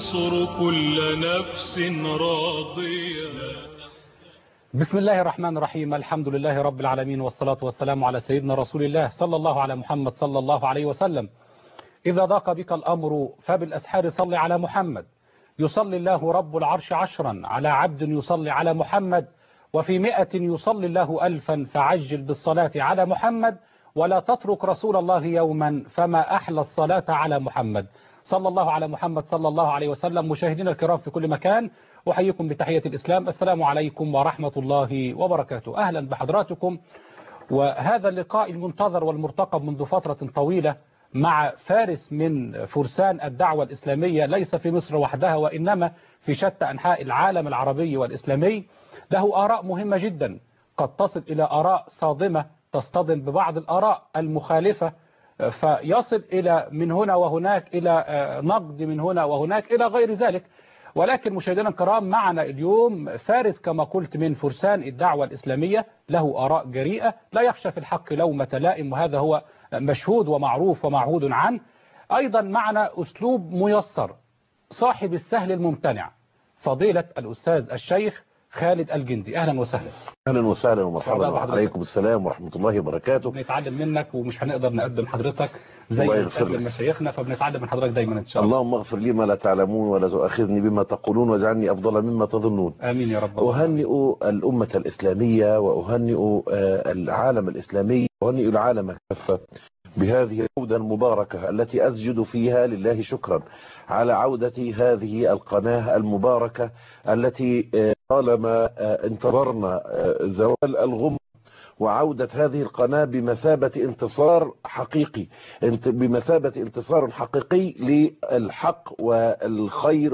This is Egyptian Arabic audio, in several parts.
ينصر كل نفس راضية بسم الله الرحمن الرحيم الحمد لله رب العالمين والصلاة والسلام على سيدنا رسول الله صلى الله على محمد صلى الله عليه وسلم إذا ضاق بك الأمر فبالأسحار صل على محمد يصلي الله رب العرش عشرا على عبد يصلي على محمد وفي مئة يصلي الله ألفا فعجل بالصلاة على محمد ولا تترك رسول الله يوما فما أحلى الصلاة على محمد صلى الله على محمد صلى الله عليه وسلم مشاهدينا الكرام في كل مكان أحييكم بتحية الإسلام السلام عليكم ورحمة الله وبركاته أهلا بحضراتكم وهذا اللقاء المنتظر والمرتقب منذ فترة طويلة مع فارس من فرسان الدعوة الإسلامية ليس في مصر وحدها وإنما في شتى أنحاء العالم العربي والإسلامي له آراء مهمة جدا قد تصل إلى آراء صادمة تصطدم ببعض الآراء المخالفة فيصل إلى من هنا وهناك إلى نقد من هنا وهناك إلى غير ذلك ولكن مشاهدينا الكرام معنا اليوم فارس كما قلت من فرسان الدعوة الإسلامية له آراء جريئة لا يخشى في الحق لومة لائم وهذا هو مشهود ومعروف ومعهود عنه أيضا معنا أسلوب ميسر صاحب السهل الممتنع فضيلة الأستاذ الشيخ خالد الجندي أهلا وسهلا اهلا وسهلا ومرحبا سعداء بحضرتك. عليكم السلام ورحمه الله وبركاته بنتعلم منك ومش هنقدر نقدم حضرتك زي الله ما يغفر بنقدم لك. مشايخنا فبنتعلم من حضرتك دايما إن شاء الله اللهم اغفر لي ما لا تعلمون ولا تؤاخذني بما تقولون واجعلني افضل مما تظنون آمين يا رب أهنئ الأمة الإسلامية وأهنئ آه، العالم الإسلامي وأهنئ العالم كافة بهذه العودة المباركة التي أسجد فيها لله شكرا على عودة هذه القناة المباركة التي آه، طالما آه، انتظرنا آه، زوال الغم وعودة هذه القناة بمثابة انتصار حقيقي انت- بمثابة انتصار حقيقي للحق والخير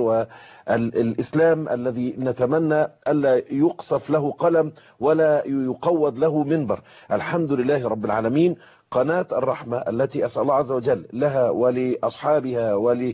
والإسلام الذي نتمنى ألا يقصف له قلم ولا يقود له منبر الحمد لله رب العالمين قناة الرحمة التي أسأل الله عز وجل لها ولأصحابها ول-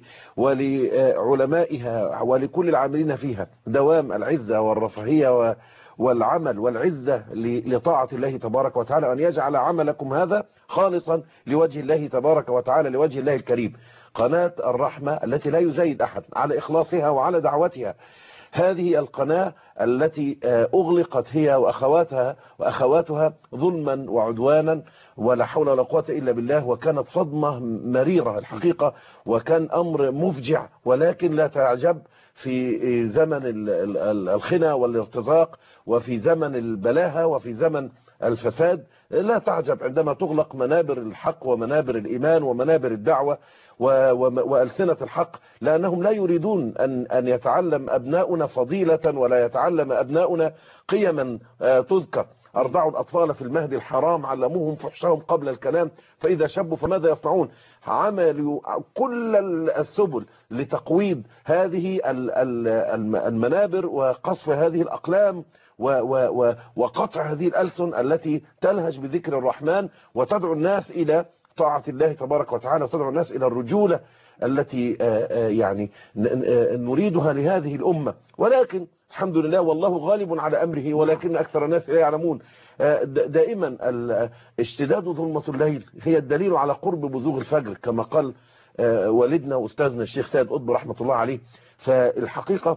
ولعلمائها ولكل العاملين فيها دوام العزة والرفاهية و والعمل والعزة ل- لطاعة الله تبارك وتعالى وأن يجعل عملكم هذا خالصا لوجه الله تبارك وتعالى لوجه الله الكريم قناة الرحمة التي لا يزايد أحد على إخلاصها وعلى دعوتها هذه القناة التي آه، أغلقت هي وأخواتها وأخواتها ظلما وعدوانا ولا حول ولا قوة إلا بالله وكانت صدمة مريرة الحقيقة وكان أمر مفجع ولكن لا تعجب في زمن ال- ال- ال- الخنا والارتزاق وفي زمن البلاهة وفي زمن الفساد لا تعجب عندما تغلق منابر الحق ومنابر الإيمان ومنابر الدعوة و- وم- وألسنة الحق لأنهم لا يريدون أن, أن يتعلم أبناؤنا فضيلة ولا يتعلم أبناؤنا قيما آه، تذكر أرضعوا الأطفال في المهد الحرام علموهم فحشهم قبل الكلام فإذا شبوا فماذا يصنعون عملوا كل السبل لتقويض هذه ال- ال- الم- المنابر وقصف هذه الأقلام و و و وقطع هذه الألسن التي تلهج بذكر الرحمن وتدعو الناس إلى طاعة الله تبارك وتعالى وتدعو الناس إلى الرجولة التي آه، آه، يعني ن- آه، نريدها لهذه الأمة ولكن الحمد لله والله غالب على أمره ولكن أكثر الناس لا يعلمون آه، د- دائما ال- اشتداد ظلمة الليل هي الدليل على قرب بزوغ الفجر كما قال آه، والدنا وأستاذنا الشيخ سيد قطب رحمة الله عليه فالحقيقة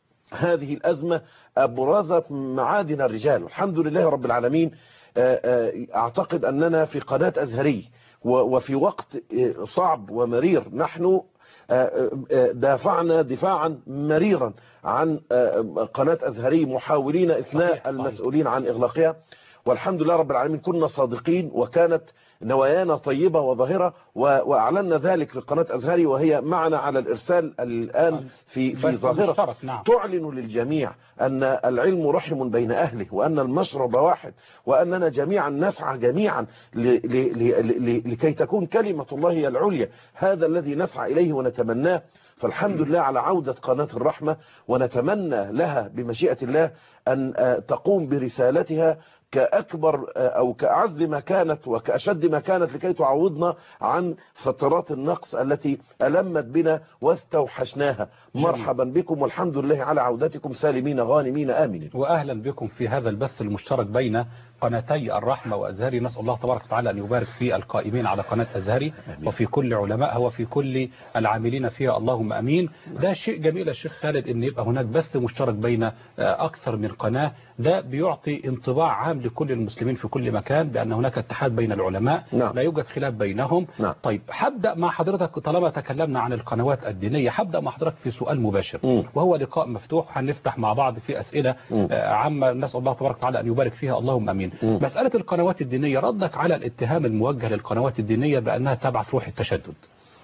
هذه الأزمة أبرزت معادن الرجال والحمد لله رب العالمين آه، آه، أعتقد أننا في قناة أزهري و- وفي وقت آه، صعب ومرير نحن آه، آه، دافعنا دفاعا مريرا عن آه، قناة أزهري محاولين إثناء صحيح، صحيح. المسؤولين عن إغلاقها والحمد لله رب العالمين كنا صادقين وكانت نوايانا طيبة وظاهرة و- وأعلنا ذلك في قناة أزهري وهي معنا على الإرسال الآن في في بث ظاهرة مشترك نعم تعلن للجميع أن العلم رحم بين أهله وأن المشرب واحد وأننا جميعا نسعى جميعا ل- ل- ل- ل- لكي تكون كلمة الله هي العليا هذا الذي نسعى إليه ونتمناه فالحمد لله على عودة قناة الرحمة ونتمنى لها بمشيئة الله أن آه، تقوم برسالتها كأكبر آه، أو كأعز ما كانت وكأشد ما كانت لكي تعوضنا عن فترات النقص التي ألمت بنا واستوحشناها مرحبا بكم والحمد لله على عودتكم سالمين غانمين آمنين وأهلا بكم في هذا البث المشترك بين قناتي الرحمة وأزهري نسأل الله تبارك وتعالى أن يبارك في القائمين على قناة أزهري وفي كل علمائها وفي كل العاملين فيها اللهم أمين ده شيء جميل يا شيخ خالد أن يبقى هناك بث مشترك بين آه، أكثر من قناة ده بيعطي انطباع عام لكل المسلمين في كل مكان بأن هناك اتحاد بين العلماء نعم. لا يوجد خلاف بينهم نعم. طيب هبدأ مع حضرتك طالما تكلمنا عن القنوات الدينية هبدأ مع حضرتك في سؤال مباشر مم. وهو لقاء مفتوح هنفتح مع بعض في أسئلة مم. آه، عامة نسأل الله تبارك وتعالى أن يبارك فيها اللهم أمين مم. مسألة القنوات الدينية ردك على الاتهام الموجه للقنوات الدينية بأنها تبعث روح التشدد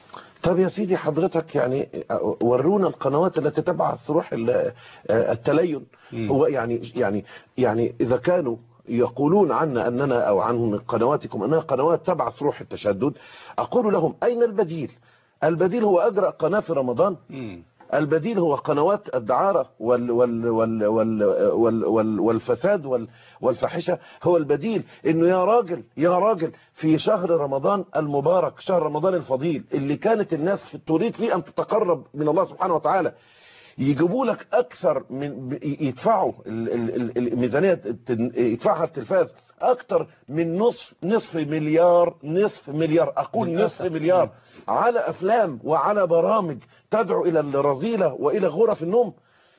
طب يا سيدي حضرتك يعني ورونا القنوات التي تبعث روح ال- التلين مم. هو يعني يعني يعني اذا كانوا يقولون عنا اننا او عن قنواتكم انها قنوات تبعث روح التشدد اقول لهم اين البديل البديل هو اجرأ قناه في رمضان البديل هو قنوات الدعارة وال وال وال وال وال وال والفساد وال والفاحشة هو البديل انه يا راجل يا راجل في شهر رمضان المبارك شهر رمضان الفضيل اللي كانت الناس تريد فيه ان تتقرب من الله سبحانه وتعالى يجيبوا لك اكثر من ب- يدفعوا ال- ال- ال- الميزانيه التن- يدفعها التلفاز اكثر من نصف نصف مليار نصف مليار اقول للأسف. نصف مليار على افلام وعلى برامج تدعو الى الرذيله والى غرف النوم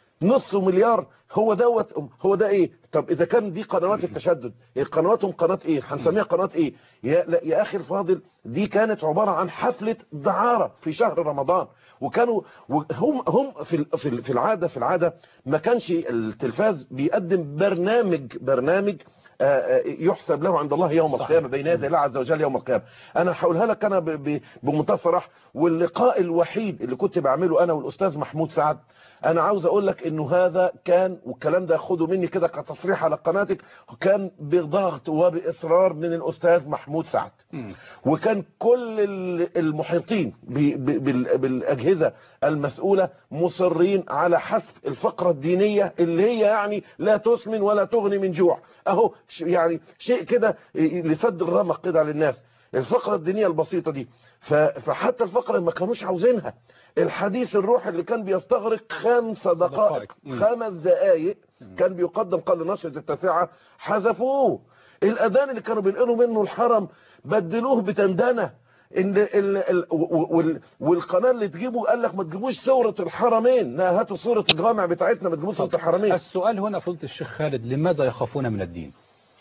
نص مليار هو دوت هو ده ايه طب اذا كان دي قنوات التشدد قنواتهم قناه ايه هنسميها قناه ايه يا, لا يا اخي الفاضل دي كانت عباره عن حفله دعاره في شهر رمضان وكانوا هم هم في ال- في ال- في العاده في العاده ما كانش التلفاز بيقدم برنامج برنامج آه، آه، يحسب له عند الله يوم صحيح. القيامه بين يدي الله عز وجل يوم القيامه انا هقولها لك انا ب- ب- بمنتهى الصراحه واللقاء الوحيد اللي كنت بعمله انا والاستاذ محمود سعد انا عاوز اقول لك انه هذا كان والكلام ده خده مني كده كتصريح على قناتك كان بضغط وباصرار من الاستاذ محمود سعد وكان كل ال- المحيطين ب- ب- بال- بالاجهزه المسؤوله مصرين على حذف الفقره الدينيه اللي هي يعني لا تسمن ولا تغني من جوع اهو ش- يعني شيء كده لسد الرمق كده على الناس الفقره الدينيه البسيطه دي ف- فحتى الفقره ما كانوش عاوزينها الحديث الروحي اللي كان بيستغرق خمس دقائق دقائق. مم. خمس دقائق كان بيقدم قبل نشرة التاسعة حذفوه الأذان اللي كانوا بينقلوا منه الحرم بدلوه بتندنة إن ال ال وال والقناة اللي تجيبه قال لك ما تجيبوش صورة الحرمين لا هاتوا صورة الجامع بتاعتنا ما تجيبوش صورة الحرمين السؤال هنا فضيلة الشيخ خالد لماذا يخافون من الدين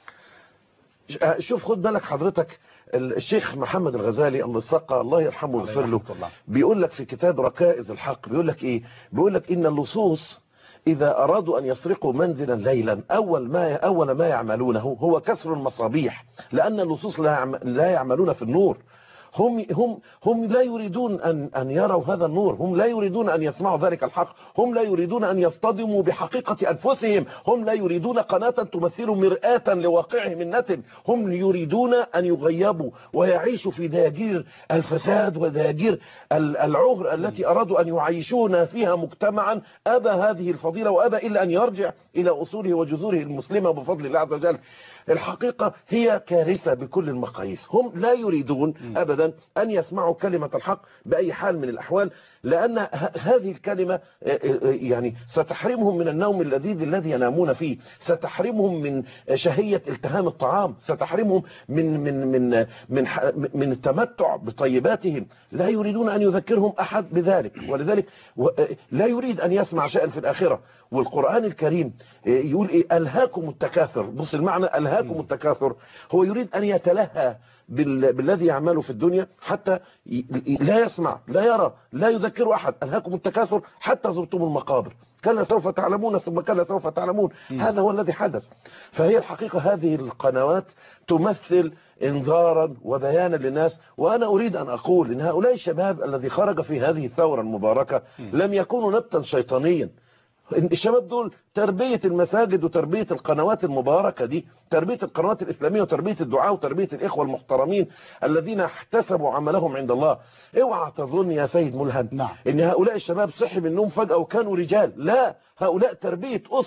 شوف خد بالك حضرتك الشيخ محمد الغزالي الله يسقى الله يرحمه ويغفر له رحمة الله. بيقول لك في كتاب ركائز الحق بيقول لك ايه بيقول لك ان اللصوص اذا ارادوا ان يسرقوا منزلا ليلا اول ما اول ما يعملونه هو كسر المصابيح لان اللصوص لا يعم- لا يعملون في النور هم هم هم لا يريدون ان ان يروا هذا النور هم لا يريدون ان يسمعوا ذلك الحق هم لا يريدون ان يصطدموا بحقيقه انفسهم هم لا يريدون قناه تمثل مرآة لواقعهم النتن هم يريدون ان يغيبوا ويعيشوا في دياجير الفساد ودياجير ال- العهر التي ارادوا ان يعيشونا فيها مجتمعا ابى هذه الفضيله وابى الا ان يرجع الى اصوله وجذوره المسلمه بفضل الله عز وجل الحقيقة هي كارثة بكل المقاييس هم لا يريدون أبدا أن يسمعوا كلمة الحق بأي حال من الأحوال لأن ه- هذه الكلمة آه، آه، يعني ستحرمهم من النوم اللذيذ الذي ينامون فيه ستحرمهم من شهية التهام الطعام ستحرمهم من من من من ح- من التمتع بطيباتهم لا يريدون أن يذكرهم أحد بذلك ولذلك و- آه، لا يريد أن يسمع شيئا في الآخرة والقرآن الكريم آه، يقول إيه ألهاكم التكاثر بص المعنى ألهاكم التكاثر هو يريد أن يتلهى بال... بالذي يعمله في الدنيا حتى ي... ي- لا يسمع لا يرى لا يذكر أحد ألهاكم التكاثر حتى زرتم المقابر كلا سوف تعلمون ثم كلا سوف تعلمون هذا هو الذي حدث فهي الحقيقة هذه القنوات تمثل انذارا وبيانا للناس وأنا أريد أن أقول إن هؤلاء الشباب الذي خرج في هذه الثورة المباركة لم يكونوا نبتا شيطانيا الشباب دول تربية المساجد وتربية القنوات المباركة دي تربية القنوات الإسلامية وتربية الدعاء وتربية الإخوة المحترمين الذين احتسبوا عملهم عند الله اوعى تظن يا سيد ملهم نعم. ان هؤلاء الشباب صحي من النوم فجأة وكانوا رجال لا هؤلاء تربية أسر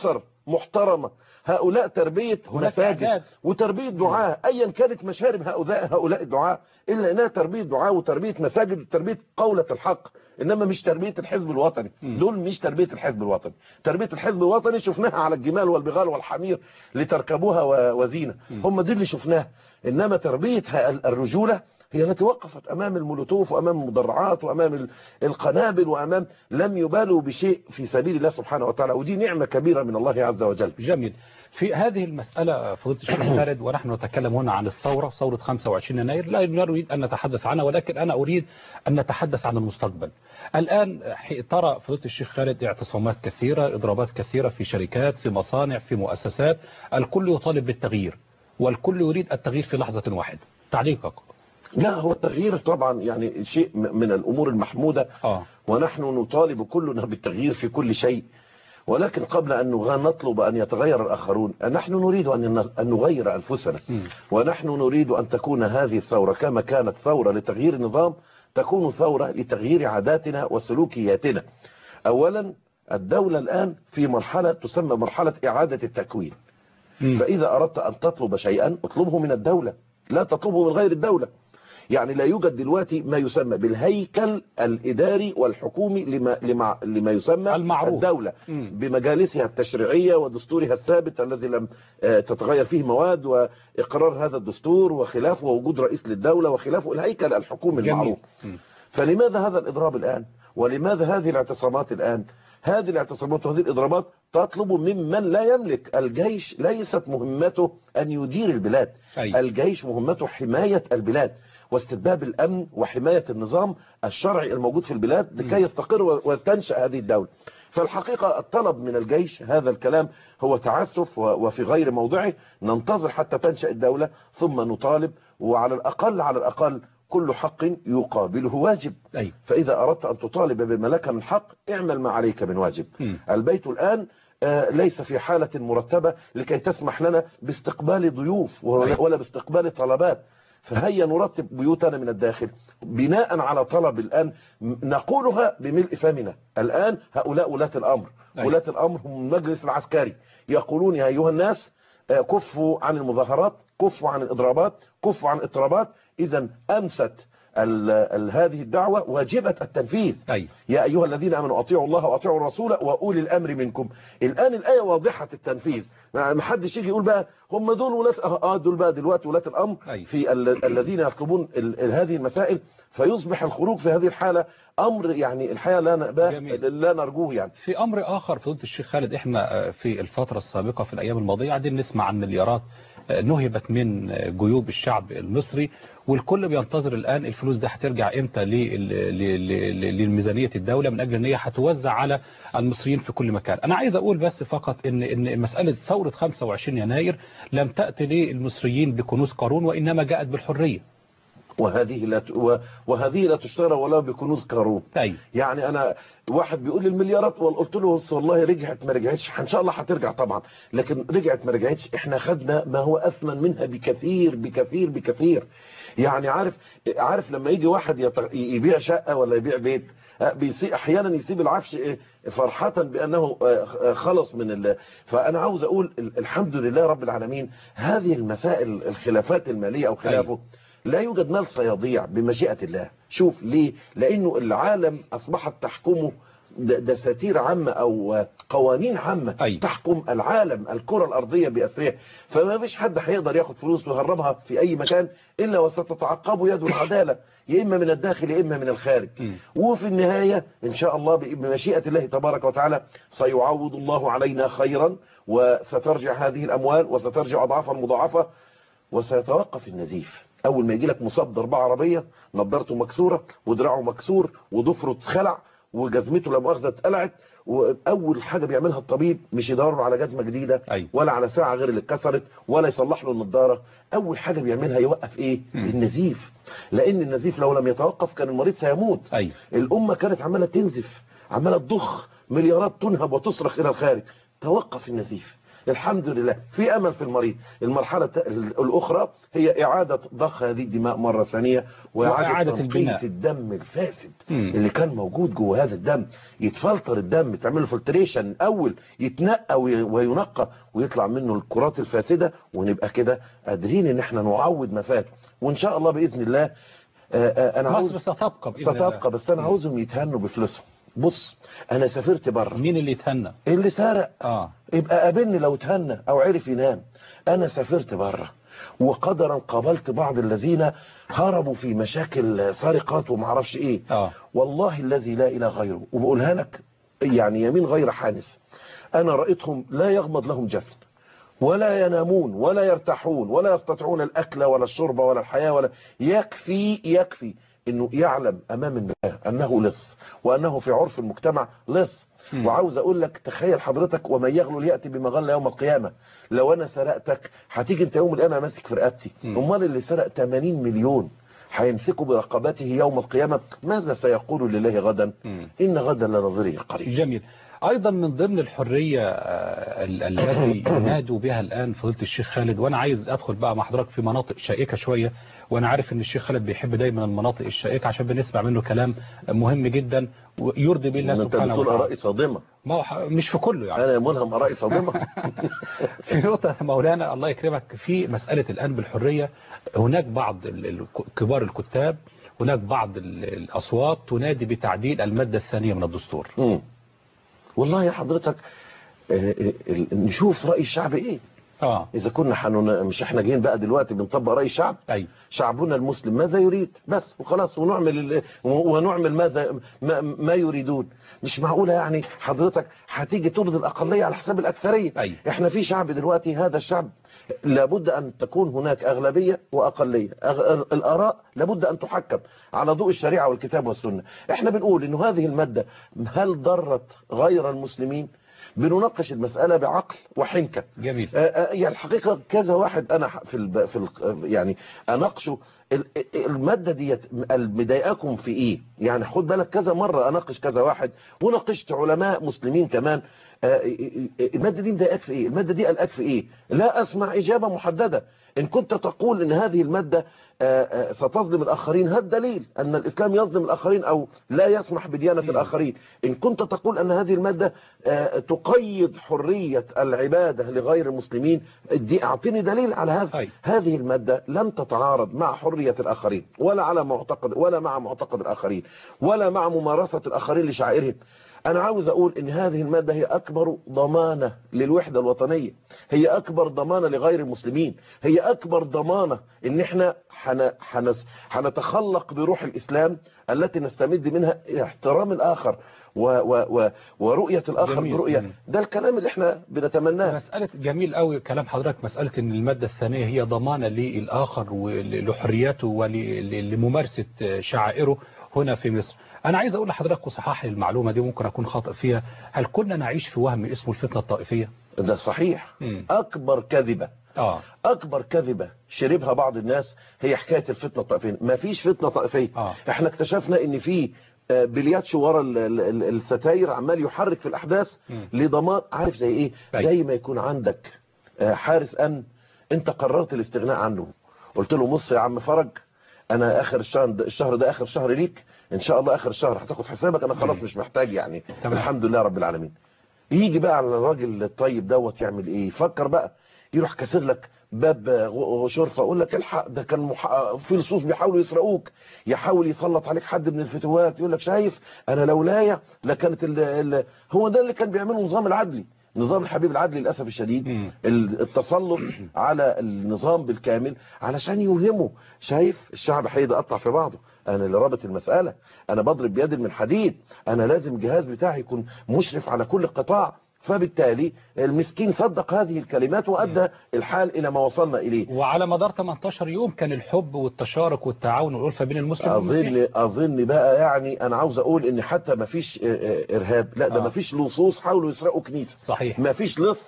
محترمة هؤلاء تربية هناك مساجد إعداد. وتربية دعاء ايا كانت مشارب هؤلاء هؤلاء الدعاء الا انها تربية دعاء وتربية مساجد وتربية قولة الحق انما مش تربية الحزب الوطني دول مش تربية الحزب الوطني تربية الحزب الوطني شفناها على الجمال والبغال والحمير لتركبوها و- وزينة هم دي اللي شفناها انما تربية ه- الرجولة هي التي وقفت امام المولوتوف وامام المدرعات وامام ال- القنابل وامام لم يبالوا بشيء في سبيل الله سبحانه وتعالى ودي نعمة كبيرة من الله عز وجل جميل في هذه المسألة فضيلة الشيخ خالد ونحن نتكلم هنا عن الثورة ثورة 25 يناير لا نريد أن نتحدث عنها ولكن أنا أريد أن نتحدث عن المستقبل الآن ح- ترى فضيلة الشيخ خالد اعتصامات كثيرة إضرابات كثيرة في شركات في مصانع في مؤسسات الكل يطالب بالتغيير والكل يريد التغيير في لحظة واحدة تعليقك لا هو التغيير طبعا يعني شيء م- من الامور المحمودة آه. ونحن نطالب كلنا بالتغيير في كل شيء ولكن قبل أن نغ- نطلب أن يتغير الآخرون نحن نريد أن ن- أن نغير أنفسنا مم. ونحن نريد أن تكون هذه الثورة كما كانت ثورة لتغيير النظام تكون ثورة لتغيير عاداتنا وسلوكياتنا أولا الدولة الآن في مرحلة تسمى مرحلة إعادة التكوين مم. فإذا أردت أن تطلب شيئا اطلبه من الدولة لا تطلبه من غير الدولة يعني لا يوجد دلوقتي ما يسمى بالهيكل الإداري والحكومي لما, لما, لما يسمى المعروف. الدولة مم. بمجالسها التشريعية ودستورها الثابت الذي لم آه، تتغير فيه مواد وإقرار هذا الدستور وخلافه ووجود رئيس للدولة وخلافه الهيكل الحكومي جميل. المعروف مم. فلماذا هذا الإضراب الآن ولماذا هذه الاعتصامات الآن هذه الاعتصامات وهذه الإضرابات تطلب ممن لا يملك الجيش ليست مهمته أن يدير البلاد أي. الجيش مهمته حماية البلاد واستتباب الأمن وحماية النظام الشرعي الموجود في البلاد لكي يستقر و- وتنشأ هذه الدولة فالحقيقة الطلب من الجيش هذا الكلام هو تعسف و- وفي غير موضعه ننتظر حتى تنشأ الدولة ثم نطالب وعلى الأقل على الأقل كل حق يقابله واجب أي. فإذا أردت أن تطالب بما لك من حق اعمل ما عليك من واجب مم. البيت الآن آه، ليس في حالة مرتبة لكي تسمح لنا باستقبال ضيوف ولا أي. ولا باستقبال طلبات فهيا نرتب بيوتنا من الداخل بناء على طلب الآن م- نقولها بملء فمنا الآن هؤلاء ولاة الأمر أي. ولاة الأمر هم المجلس العسكري يقولون يا أيها الناس آه، كفوا عن المظاهرات كفوا عن الإضرابات كفوا عن الاضطرابات إذا أمست ال- ال- هذه الدعوة واجبة التنفيذ أي. يا أيها الذين أمنوا أطيعوا الله وأطيعوا الرسول وأولي الأمر منكم الآن الآية واضحة التنفيذ ما ما حدش يجي يقول بقى هم دول ولاة آه دول بقى دلوقتي ولاة الأمر أي. في ال- الذين يطلبون ال- ال- هذه المسائل فيصبح الخروج في هذه الحالة أمر يعني الحقيقة لا نأباه جميل. لا نرجوه يعني في أمر آخر فضيلة الشيخ خالد إحنا آه، في الفترة السابقة في الأيام الماضية قاعدين نسمع عن مليارات آه، نهبت من آه، جيوب الشعب المصري والكل بينتظر الآن الفلوس دي هترجع إمتى لل- ل- ل- للميزانية الدولة من أجل أن هي هتوزع على المصريين في كل مكان أنا عايز أقول بس فقط إن إن مسألة ثورة 25 يناير لم تأتي للمصريين بكنوز قارون وإنما جاءت بالحرية وهذه لا ت- و- وهذه لا تشترى ولا بكنوز قارون أي يعني انا واحد بيقول لي المليارات قلت له بص والله رجعت ما رجعتش ان شاء الله هترجع طبعا لكن رجعت ما رجعتش احنا خدنا ما هو اثمن منها بكثير بكثير بكثير يعني عارف عارف لما يجي واحد يط- يبيع شقه ولا يبيع بيت آه، بيسي احيانا يسيب العفش إيه، فرحه بانه آه، آه، خلص من ال... فانا عاوز اقول ال- الحمد لله رب العالمين هذه المسائل الخلافات الماليه او خلافه لا يوجد مال سيضيع بمشيئة الله شوف ليه لأنه العالم أصبحت تحكمه د- دساتير عامة أو قوانين عامة أي. تحكم العالم الكرة الأرضية بأسرها فما فيش حد هيقدر ياخد فلوس ويهربها في أي مكان إلا وستتعقبه يد العدالة يا إما من الداخل يا إما من الخارج م. وفي النهاية إن شاء الله ب- بمشيئة الله تبارك وتعالى سيعوض الله علينا خيرا وسترجع هذه الأموال وسترجع أضعافا مضاعفة وسيتوقف النزيف اول ما يجي لك مصاب ضربه عربيه نضارته مكسوره ودراعه مكسور وضفره اتخلع وجزمته لا مؤاخذه اتقلعت واول حاجه بيعملها الطبيب مش يدور له على جزمه جديده أيوة. ولا على ساعه غير اللي اتكسرت ولا يصلح له النضاره اول حاجه بيعملها يوقف ايه النزيف لان النزيف لو لم يتوقف كان المريض سيموت أيوة. الامه كانت عماله تنزف عماله تضخ مليارات تنهب وتصرخ الى الخارج توقف النزيف الحمد لله في امل في المريض المرحله الت- الاخرى هي اعاده ضخ هذه الدماء مره ثانيه وإعادة واعاده تنقية البناء. الدم الفاسد مم. اللي كان موجود جوه هذا الدم يتفلتر الدم تعمل له فلتريشن الاول يتنقى وي- وينقى ويطلع منه الكرات الفاسده ونبقى كده قادرين ان احنا نعوض ما فات وان شاء الله باذن الله آه، آه، انا عاوز مصر ستبقى بإذن الله. ستبقى بس انا عاوزهم يتهنوا بفلوسهم بص انا سافرت بره مين اللي يتهنى اللي سرق اه يبقى قابلني لو تهنى او عرف ينام انا سافرت بره وقدرا قابلت بعض الذين هربوا في مشاكل سرقات ومعرفش ايه اه والله الذي لا اله غيره وبقولها لك يعني يمين غير حانس انا رأيتهم لا يغمض لهم جفن ولا ينامون ولا يرتاحون ولا يستطيعون الاكل ولا الشرب ولا الحياة ولا يكفي يكفي انه يعلم امام الله انه لص وانه في عرف المجتمع لص مم. وعاوز اقول لك تخيل حضرتك ومن يغلل ياتي بمغله يوم القيامه لو انا سرقتك هتيجي انت يوم القيامه ماسك في رقبتي مم. امال اللي سرق 80 مليون هيمسكوا برقبته يوم القيامه ماذا سيقول لله غدا مم. ان غدا لنظره قريب جميل ايضا من ضمن الحريه آه، ال- التي ينادوا بها الان فضيله الشيخ خالد وانا عايز ادخل بقى مع حضرتك في مناطق شائكه شويه وانا عارف ان الشيخ خالد بيحب دايما المناطق الشائكه عشان بنسمع منه كلام مهم جدا ويرضي به الله انت سبحانه بتقول وتعالى ارائي صادمه ما هو ح- مش في كله يعني انا ملهم ارائي صادمه في نقطة مولانا الله يكرمك في مسألة الآن بالحرية هناك بعض ال- ال- كبار الكتاب هناك بعض ال- الأصوات تنادي بتعديل المادة الثانية من الدستور مم. والله يا حضرتك آه، آه، ال- نشوف راي الشعب ايه اه اذا كنا حنون مش احنا جايين بقى دلوقتي بنطبق راي الشعب أي شعبنا المسلم ماذا يريد بس وخلاص ونعمل ال- ونعمل ماذا ما, ما يريدون مش معقولة يعني حضرتك هتيجي ترضي الأقلية على حساب الأكثرية أي. احنا في شعب دلوقتي هذا الشعب لابد أن تكون هناك أغلبية وأقلية أغ... الآراء لابد أن تحكم على ضوء الشريعة والكتاب والسنة احنا بنقول إنه هذه المادة هل ضرت غير المسلمين بنناقش المسألة بعقل وحنكة جميل آه، آه، يعني الحقيقة كذا واحد أنا ح- في الب... في ال... يعني أناقشه ال- المادة ديت مضايقاكم في إيه يعني خد بالك كذا مرة أناقش كذا واحد وناقشت علماء مسلمين كمان آه، المادة دي مضايقاك في إيه المادة دي قلقاك في إيه لا أسمع إجابة محددة إن كنت تقول إن هذه المادة آه، آه، ستظلم الآخرين هذا دليل أن الإسلام يظلم الآخرين أو لا يسمح بديانة الآخرين إن كنت تقول أن هذه المادة آه، تقيد حرية العبادة لغير المسلمين دي أعطيني دليل على هذا أي. هذه المادة لم تتعارض مع حرية الآخرين ولا على معتقد ولا مع معتقد الآخرين ولا مع ممارسة الآخرين لشعائرهم أنا عاوز أقول إن هذه المادة هي أكبر ضمانة للوحدة الوطنية هي أكبر ضمانة لغير المسلمين هي أكبر ضمانة إن إحنا حن... حنس... حنتخلق بروح الإسلام التي نستمد منها احترام الآخر و... و... و... ورؤية الآخر جميل. برؤية مم. ده الكلام اللي إحنا بنتمناه مسألة جميل قوي كلام حضرتك مسألة ان المادة الثانية هي ضمانة للآخر ولحريته ولممارسة شعائره هنا في مصر أنا عايز أقول لحضرتك وصحح لي المعلومة دي ممكن أكون خاطئ فيها هل كنا نعيش في وهم اسمه الفتنة الطائفية؟ ده صحيح مم. أكبر كذبة آه اكبر كذبة شربها بعض الناس هي حكاية الفتنة الطائفية ما فيش فتنة طائفية آه. احنا اكتشفنا ان في آه، بلياتشو ورا ال- ال- ال- الستاير عمال يحرك في الاحداث مم. لضمان عارف زي ايه أي. زي ما يكون عندك آه، حارس امن انت قررت الاستغناء عنه قلت له بص يا عم فرج انا اخر الشهر ده الشهر ده اخر شهر ليك ان شاء الله اخر الشهر هتاخد حسابك انا خلاص مم. مش محتاج يعني تمام. الحمد لله رب العالمين يجي بقى على الراجل الطيب دوت يعمل ايه يفكر بقى يروح كسر لك باب غ- شرفة يقول لك الحق ده كان مح... في لصوص بيحاولوا يسرقوك يحاول يسلط عليك حد من الفتوات يقول لك شايف انا لولايا لكانت ال... ال... هو ده اللي كان بيعمله النظام العدلي نظام الحبيب العدلي للاسف الشديد مم. ال- التسلط على النظام بالكامل علشان يوهمه شايف الشعب هيتقطع في بعضه انا اللي رابط المسألة انا بضرب بيد من حديد انا لازم الجهاز بتاعي يكون مشرف على كل قطاع فبالتالي المسكين صدق هذه الكلمات وادى الحال الى ما وصلنا اليه وعلى مدار 18 يوم كان الحب والتشارك والتعاون والألفة بين المسلم والمسيحي اظن اظن بقى يعني انا عاوز اقول ان حتى ما فيش ارهاب لا ده آه. ما فيش لصوص حاولوا يسرقوا كنيسه صحيح ما فيش لص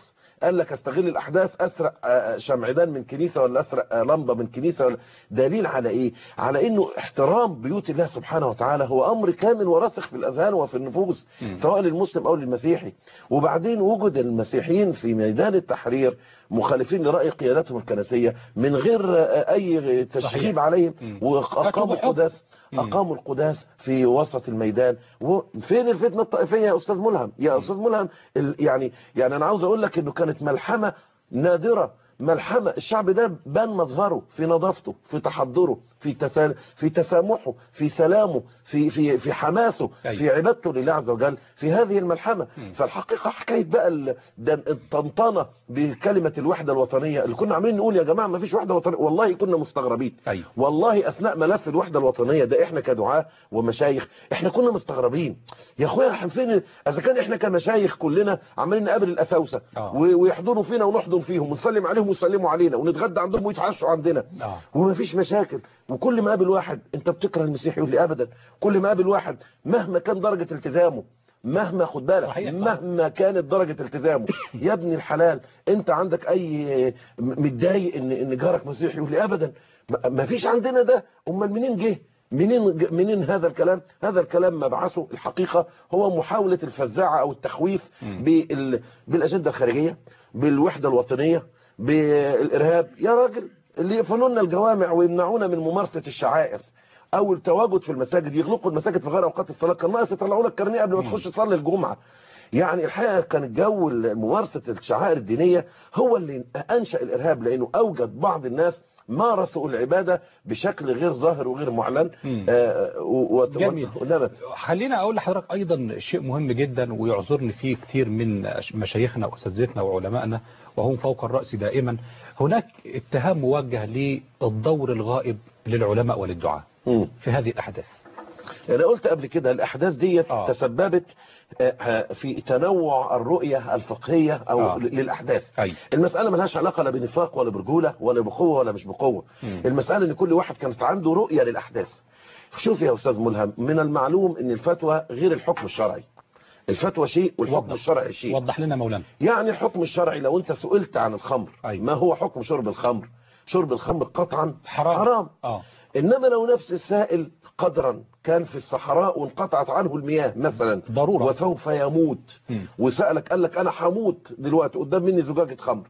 قال لك استغل الاحداث اسرق آه، شمعدان من كنيسه ولا اسرق آه، لمبه من كنيسه ولا دليل على ايه على انه احترام بيوت الله سبحانه وتعالى هو امر كامل وراسخ في الاذهان وفي النفوس سواء للمسلم او للمسيحي وبعدين وجد المسيحيين في ميدان التحرير مخالفين لراي قيادتهم الكنسيه من غير آه، اي تشغيب عليهم مم. واقاموا أكلوا حب. القداس مم. اقاموا القداس في وسط الميدان وفين الفتنه الطائفيه يا استاذ ملهم يا استاذ ملهم ال- يعني يعني انا عاوز اقول لك انه كانت ملحمه نادره ملحمه الشعب ده بان مظهره في نظافته في تحضره في تسا... في تسامحه في سلامه في في في حماسه أيوة. في عبادته لله عز وجل في هذه الملحمه فالحقيقه حكايه بقى ال- ده الطنطنه بكلمه الوحده الوطنيه اللي كنا عاملين نقول يا جماعه ما فيش وحده وطنيه والله كنا مستغربين أيوة. والله اثناء ملف الوحده الوطنيه ده احنا كدعاه ومشايخ احنا كنا مستغربين يا اخويا احنا فين اذا كان احنا كمشايخ كلنا عمالين نقابل الاساوسه آه. و- ويحضروا فينا ونحضن فيهم ونسلم عليهم ويسلموا علينا ونتغدى عندهم ويتعشوا عندنا آه. ومفيش مشاكل وكل ما قابل واحد انت بتكره المسيح يقول لي ابدا كل ما قابل واحد مهما كان درجه التزامه مهما خد بالك صحيح، صحيح. مهما كانت درجه التزامه يا ابني الحلال انت عندك اي م- متضايق ان ان جارك مسيحي يقول لي ابدا ما- ما فيش عندنا ده امال منين جه منين ج- منين هذا الكلام هذا الكلام مبعثه الحقيقه هو محاوله الفزاعه او التخويف بال... بالاجنده الخارجيه بالوحده الوطنيه بالارهاب يا راجل اللي يقفلوا لنا الجوامع ويمنعونا من ممارسه الشعائر او التواجد في المساجد يغلقوا المساجد في غير اوقات الصلاه كان ناقص يطلعوا لك كارنيه قبل ما تخش تصلي الجمعه يعني الحقيقه كان الجو ممارسه الشعائر الدينيه هو اللي انشا الارهاب لانه اوجد بعض الناس مارسوا العباده بشكل غير ظاهر وغير معلن مم. آه و- و- جميل. ونمت خلينا اقول لحضرتك ايضا شيء مهم جدا ويعذرني فيه كتير من مشايخنا واساتذتنا وعلمائنا وهم فوق الراس دائما هناك اتهام موجه للدور الغائب للعلماء وللدعاء مم. في هذه الاحداث انا قلت قبل كده الاحداث ديت آه. تسببت آه، آه، في تنوع الرؤيه الفقهيه او آه. ل- للاحداث أي. المساله ملهاش علاقه لا بنفاق ولا برجوله ولا بقوه ولا مش بقوه مم. المساله ان كل واحد كانت عنده رؤيه للاحداث شوف يا استاذ ملهم من المعلوم ان الفتوى غير الحكم الشرعي الفتوى شيء والحكم وضح. الشرعي شيء وضح لنا مولانا يعني الحكم الشرعي لو انت سئلت عن الخمر أيوة. ما هو حكم شرب الخمر شرب الخمر قطعا حرام. حرام اه انما لو نفس السائل قدرا كان في الصحراء وانقطعت عنه المياه مثلا ضرورة. وسوف يموت مم. وسألك قال لك انا هموت دلوقتي قدام مني زجاجة خمر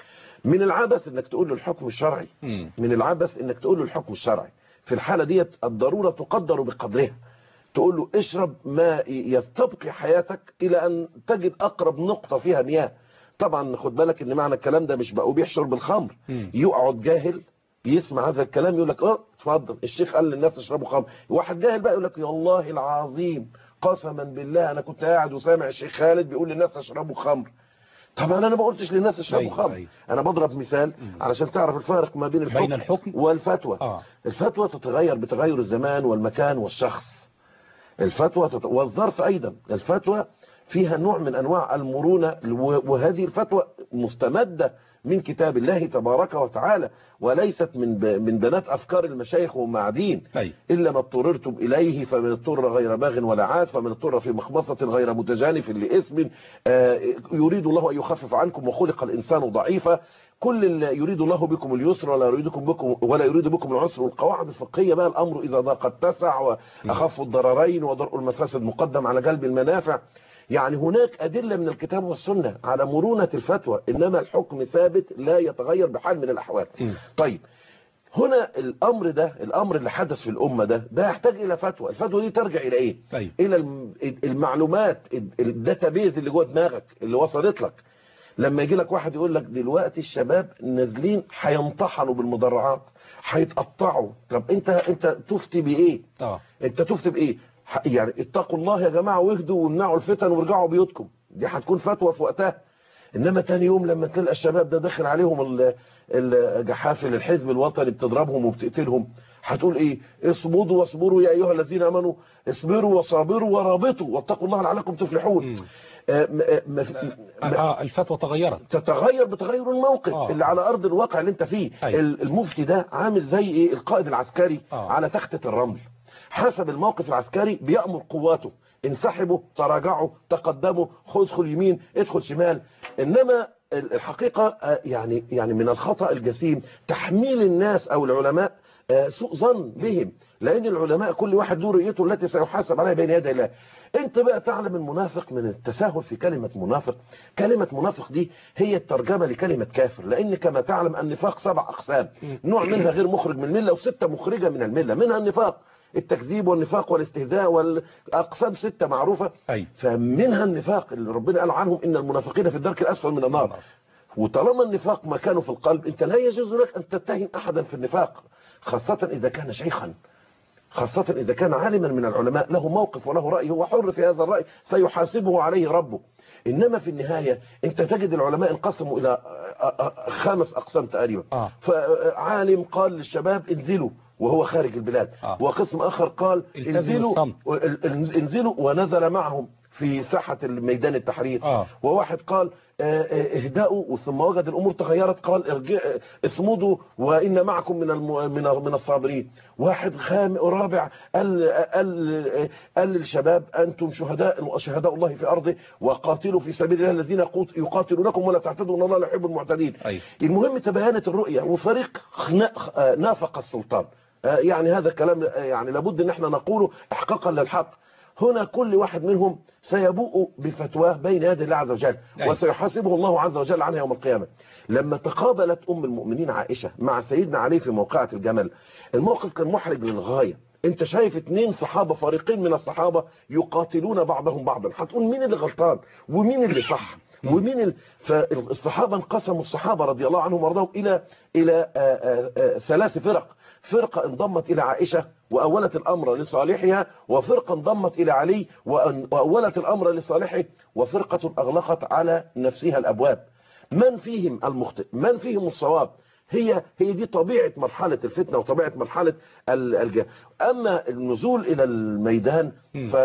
من العبث انك تقول له الحكم الشرعي مم. من العبث انك تقول له الحكم الشرعي في الحالة ديت الضرورة تقدر بقدرها تقول له اشرب ما يستبقي حياتك الى ان تجد اقرب نقطة فيها مياه طبعا خد بالك ان معنى الكلام ده مش بقى بيحشر بالخمر مم. يقعد جاهل يسمع هذا الكلام يقول لك اه اتفضل الشيخ قال للناس اشربوا خمر واحد جاهل بقى يقول لك يا الله العظيم قسما بالله انا كنت قاعد وسامع الشيخ خالد بيقول للناس اشربوا خمر طبعا انا ما قلتش للناس اشربوا أيوة، خمر أيوة. انا بضرب مثال علشان تعرف الفارق ما بين الحكم, بين الحكم والفتوى آه. الفتوى تتغير بتغير الزمان والمكان والشخص الفتوى تت... والظرف ايضا الفتوى فيها نوع من انواع المرونه و- وهذه الفتوى مستمده من كتاب الله تبارك وتعالى وليست من ب... من بنات افكار المشايخ وهم قاعدين أي. الا ما اضطررتم اليه فمن اضطر غير باغ ولا عاد فمن اضطر في مخمصه غير متجانف لاثم آه، يريد الله ان يخفف عنكم وخلق الانسان ضعيفا كل اللي يريد الله بكم اليسر ولا يريدكم بكم ولا يريد بكم العسر والقواعد الفقهيه بقى الامر اذا ضاق اتسع واخف الضررين ودرء المفاسد مقدم على جلب المنافع يعني هناك أدلة من الكتاب والسنة على مرونة الفتوى إنما الحكم ثابت لا يتغير بحال من الأحوال مم. طيب هنا الأمر ده الأمر اللي حدث في الأمة ده ده يحتاج إلى فتوى الفتوى دي ترجع إلى إيه أيوة. إلى الم- المعلومات الداتابيز اللي جوه دماغك اللي وصلت لك لما يجي لك واحد يقول لك دلوقتي الشباب نازلين هينطحنوا بالمدرعات هيتقطعوا طب انت انت تفتي بايه اه انت تفتي بايه ح- يعني اتقوا الله يا جماعه واهدوا وامنعوا الفتن وارجعوا بيوتكم دي هتكون فتوى في وقتها انما تاني يوم لما تلقى الشباب ده داخل عليهم ال- الجحافل الحزب الوطني بتضربهم وبتقتلهم هتقول ايه اصمدوا واصبروا يا ايها الذين امنوا اصبروا وصابروا ورابطوا واتقوا الله لعلكم تفلحون مم. آه، م- آه، ما في- م- آه الفتوى تغيرت تتغير بتغير الموقف آه. اللي على ارض الواقع اللي انت فيه أيوة. ال- المفتي ده عامل زي ايه القائد العسكري آه. على تختة الرمل حسب الموقف العسكري بيأمر قواته انسحبوا تراجعوا تقدموا خد ادخل يمين ادخل شمال انما الحقيقة آه، يعني يعني من الخطأ الجسيم تحميل الناس أو العلماء آه، سوء ظن بهم لأن العلماء كل واحد له رؤيته التي سيحاسب عليها بين يدي الله انت بقى تعلم المنافق من التساهل في كلمة منافق كلمة منافق دي هي الترجمة لكلمة كافر لأن كما تعلم النفاق سبع أقسام نوع منها غير مخرج من الملة وستة مخرجة من الملة منها النفاق التكذيب والنفاق والاستهزاء والأقسام ستة معروفة أي. فمنها النفاق اللي ربنا قال عنهم إن المنافقين في الدرك الأسفل من النار وطالما النفاق مكانه في القلب انت لا يجوز لك ان تتهم احدا في النفاق خاصة اذا كان شيخا خاصة اذا كان عالما من العلماء له موقف وله رأي هو حر في هذا الرأي سيحاسبه عليه ربه انما في النهاية انت تجد العلماء انقسموا الى خمس اقسام تقريبا آه. فعالم قال للشباب انزلوا وهو خارج البلاد آه. وقسم اخر قال التزموا انزلوا الصمت. انزلوا ونزل معهم في ساحة ميدان التحرير آه. وواحد قال آه، آه، اهدأوا ثم وجد الأمور تغيرت قال ارجع آه، اصمدوا وإن معكم من الم... من من الصابرين واحد خام رابع قال قال قال للشباب أنتم شهداء شهداء الله في أرضه وقاتلوا في سبيل الله الذين يقوت- يقاتلونكم ولا تعتدوا إن الله لا يحب المعتدين أيوة. المهم تبينت الرؤية وفريق خنا- آه، نافق السلطان آه، يعني هذا كلام آه، يعني لابد ان احنا نقوله احقاقا للحق هنا كل واحد منهم سيبوء بفتواه بين يدي الله عز وجل أيوة. وسيحاسبه الله عز وجل عنها يوم القيامة لما تقابلت أم المؤمنين عائشة مع سيدنا علي في موقعة الجمل الموقف كان محرج للغاية انت شايف اتنين صحابة فريقين من الصحابة يقاتلون بعضهم بعضا هتقول مين اللي غلطان ومين اللي صح ومين ال... فالصحابة انقسموا الصحابة رضي الله عنهم وارضاهم إلى إلى آه، آه، آه، ثلاث فرق فرقة انضمت إلى عائشة وأولت الأمر لصالحها وفرقة انضمت إلى علي وأن- وأولت الأمر لصالحه وفرقة أغلقت على نفسها الأبواب من فيهم المخطئ من فيهم الصواب هي هي دي طبيعة مرحلة الفتنة وطبيعة مرحلة ال- الج... أما النزول إلى الميدان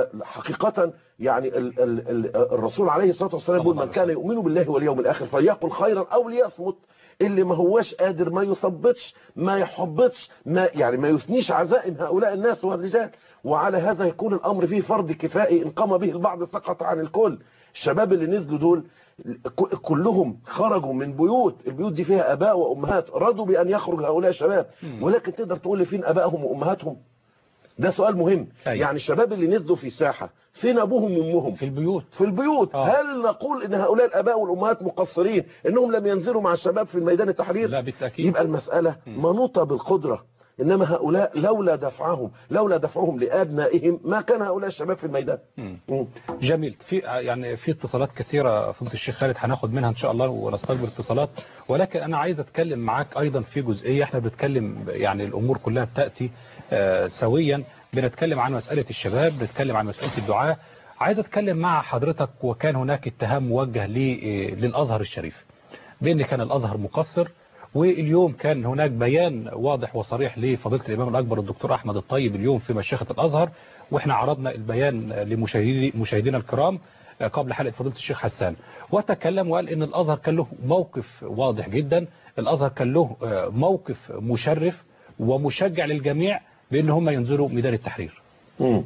فحقيقة يعني ال ال ال الرسول عليه الصلاة والسلام يقول من كان يؤمن بالله واليوم الآخر فليقل خيرا أو ليصمت اللي ما هوش قادر ما يثبطش ما يحبطش ما يعني ما يثنيش عزائم هؤلاء الناس والرجال وعلى هذا يكون الأمر فيه فرض كفائي إن قام به البعض سقط عن الكل الشباب اللي نزلوا دول ك- كلهم خرجوا من بيوت البيوت دي فيها اباء وامهات رضوا بان يخرج هؤلاء الشباب ولكن تقدر تقول لي فين ابائهم وامهاتهم ده سؤال مهم أيوة. يعني الشباب اللي نزلوا في الساحه فين ابوهم وامهم في البيوت في البيوت آه. هل نقول ان هؤلاء الاباء والامهات مقصرين انهم لم ينزلوا مع الشباب في ميدان التحرير لا بالتأكيد يبقى المسألة منوطة بالقدرة إنما هؤلاء لولا دفعهم لولا دفعهم لأبنائهم ما كان هؤلاء الشباب في الميدان مم. جميل في يعني في اتصالات كثيرة فضيلة الشيخ خالد هناخد منها ان شاء الله ونستقبل اتصالات ولكن انا عايز اتكلم معاك ايضا في جزئية احنا بنتكلم يعني الامور كلها بتأتي آه، سويا بنتكلم عن مسألة الشباب بنتكلم عن مسألة الدعاء عايز اتكلم مع حضرتك وكان هناك اتهام موجه ل- آه، للازهر الشريف بان كان الازهر مقصر واليوم كان هناك بيان واضح وصريح لفضيلة الإمام الأكبر الدكتور أحمد الطيب اليوم في مشيخة الأزهر وإحنا عرضنا البيان لمشاهدي مشاهدينا الكرام قبل حلقة فضيلة الشيخ حسان وتكلم وقال إن الأزهر كان له موقف واضح جدا الأزهر كان له موقف مشرف ومشجع للجميع بأن هم ينزلوا ميدان التحرير مم.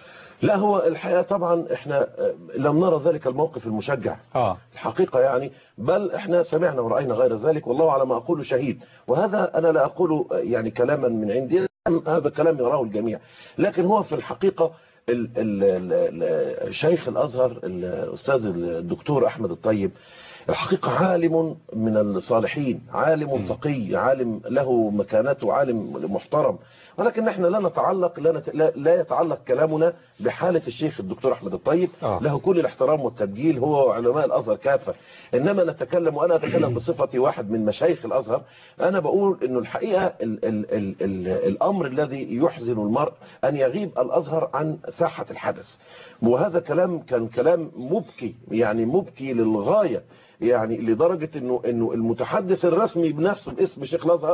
لا هو الحقيقة طبعا احنا آه، لم نرى ذلك الموقف المشجع آه الحقيقة يعني بل احنا سمعنا ورأينا غير ذلك والله على ما أقول شهيد وهذا أنا لا أقول يعني كلاما من عندي هذا كلام يراه الجميع لكن هو في الحقيقة ال ال ال ال شيخ الأزهر الأستاذ الدكتور أحمد الطيب الحقيقة عالم من الصالحين عالم تقي عالم له مكانته عالم محترم ولكن احنا لا نتعلق لا, نت... لا, لا يتعلق كلامنا بحالة الشيخ الدكتور أحمد الطيب آه. له كل الاحترام والتبجيل هو وعلماء الأزهر كافة إنما نتكلم وأنا أتكلم بصفتي واحد من مشايخ الأزهر أنا بقول إنه الحقيقة ال ال ال ال الأمر الذي يحزن المرء أن يغيب الأزهر عن ساحة الحدث وهذا كلام كان كلام مبكي يعني مبكي للغاية يعني لدرجة انه انه المتحدث الرسمي بنفسه باسم شيخ الازهر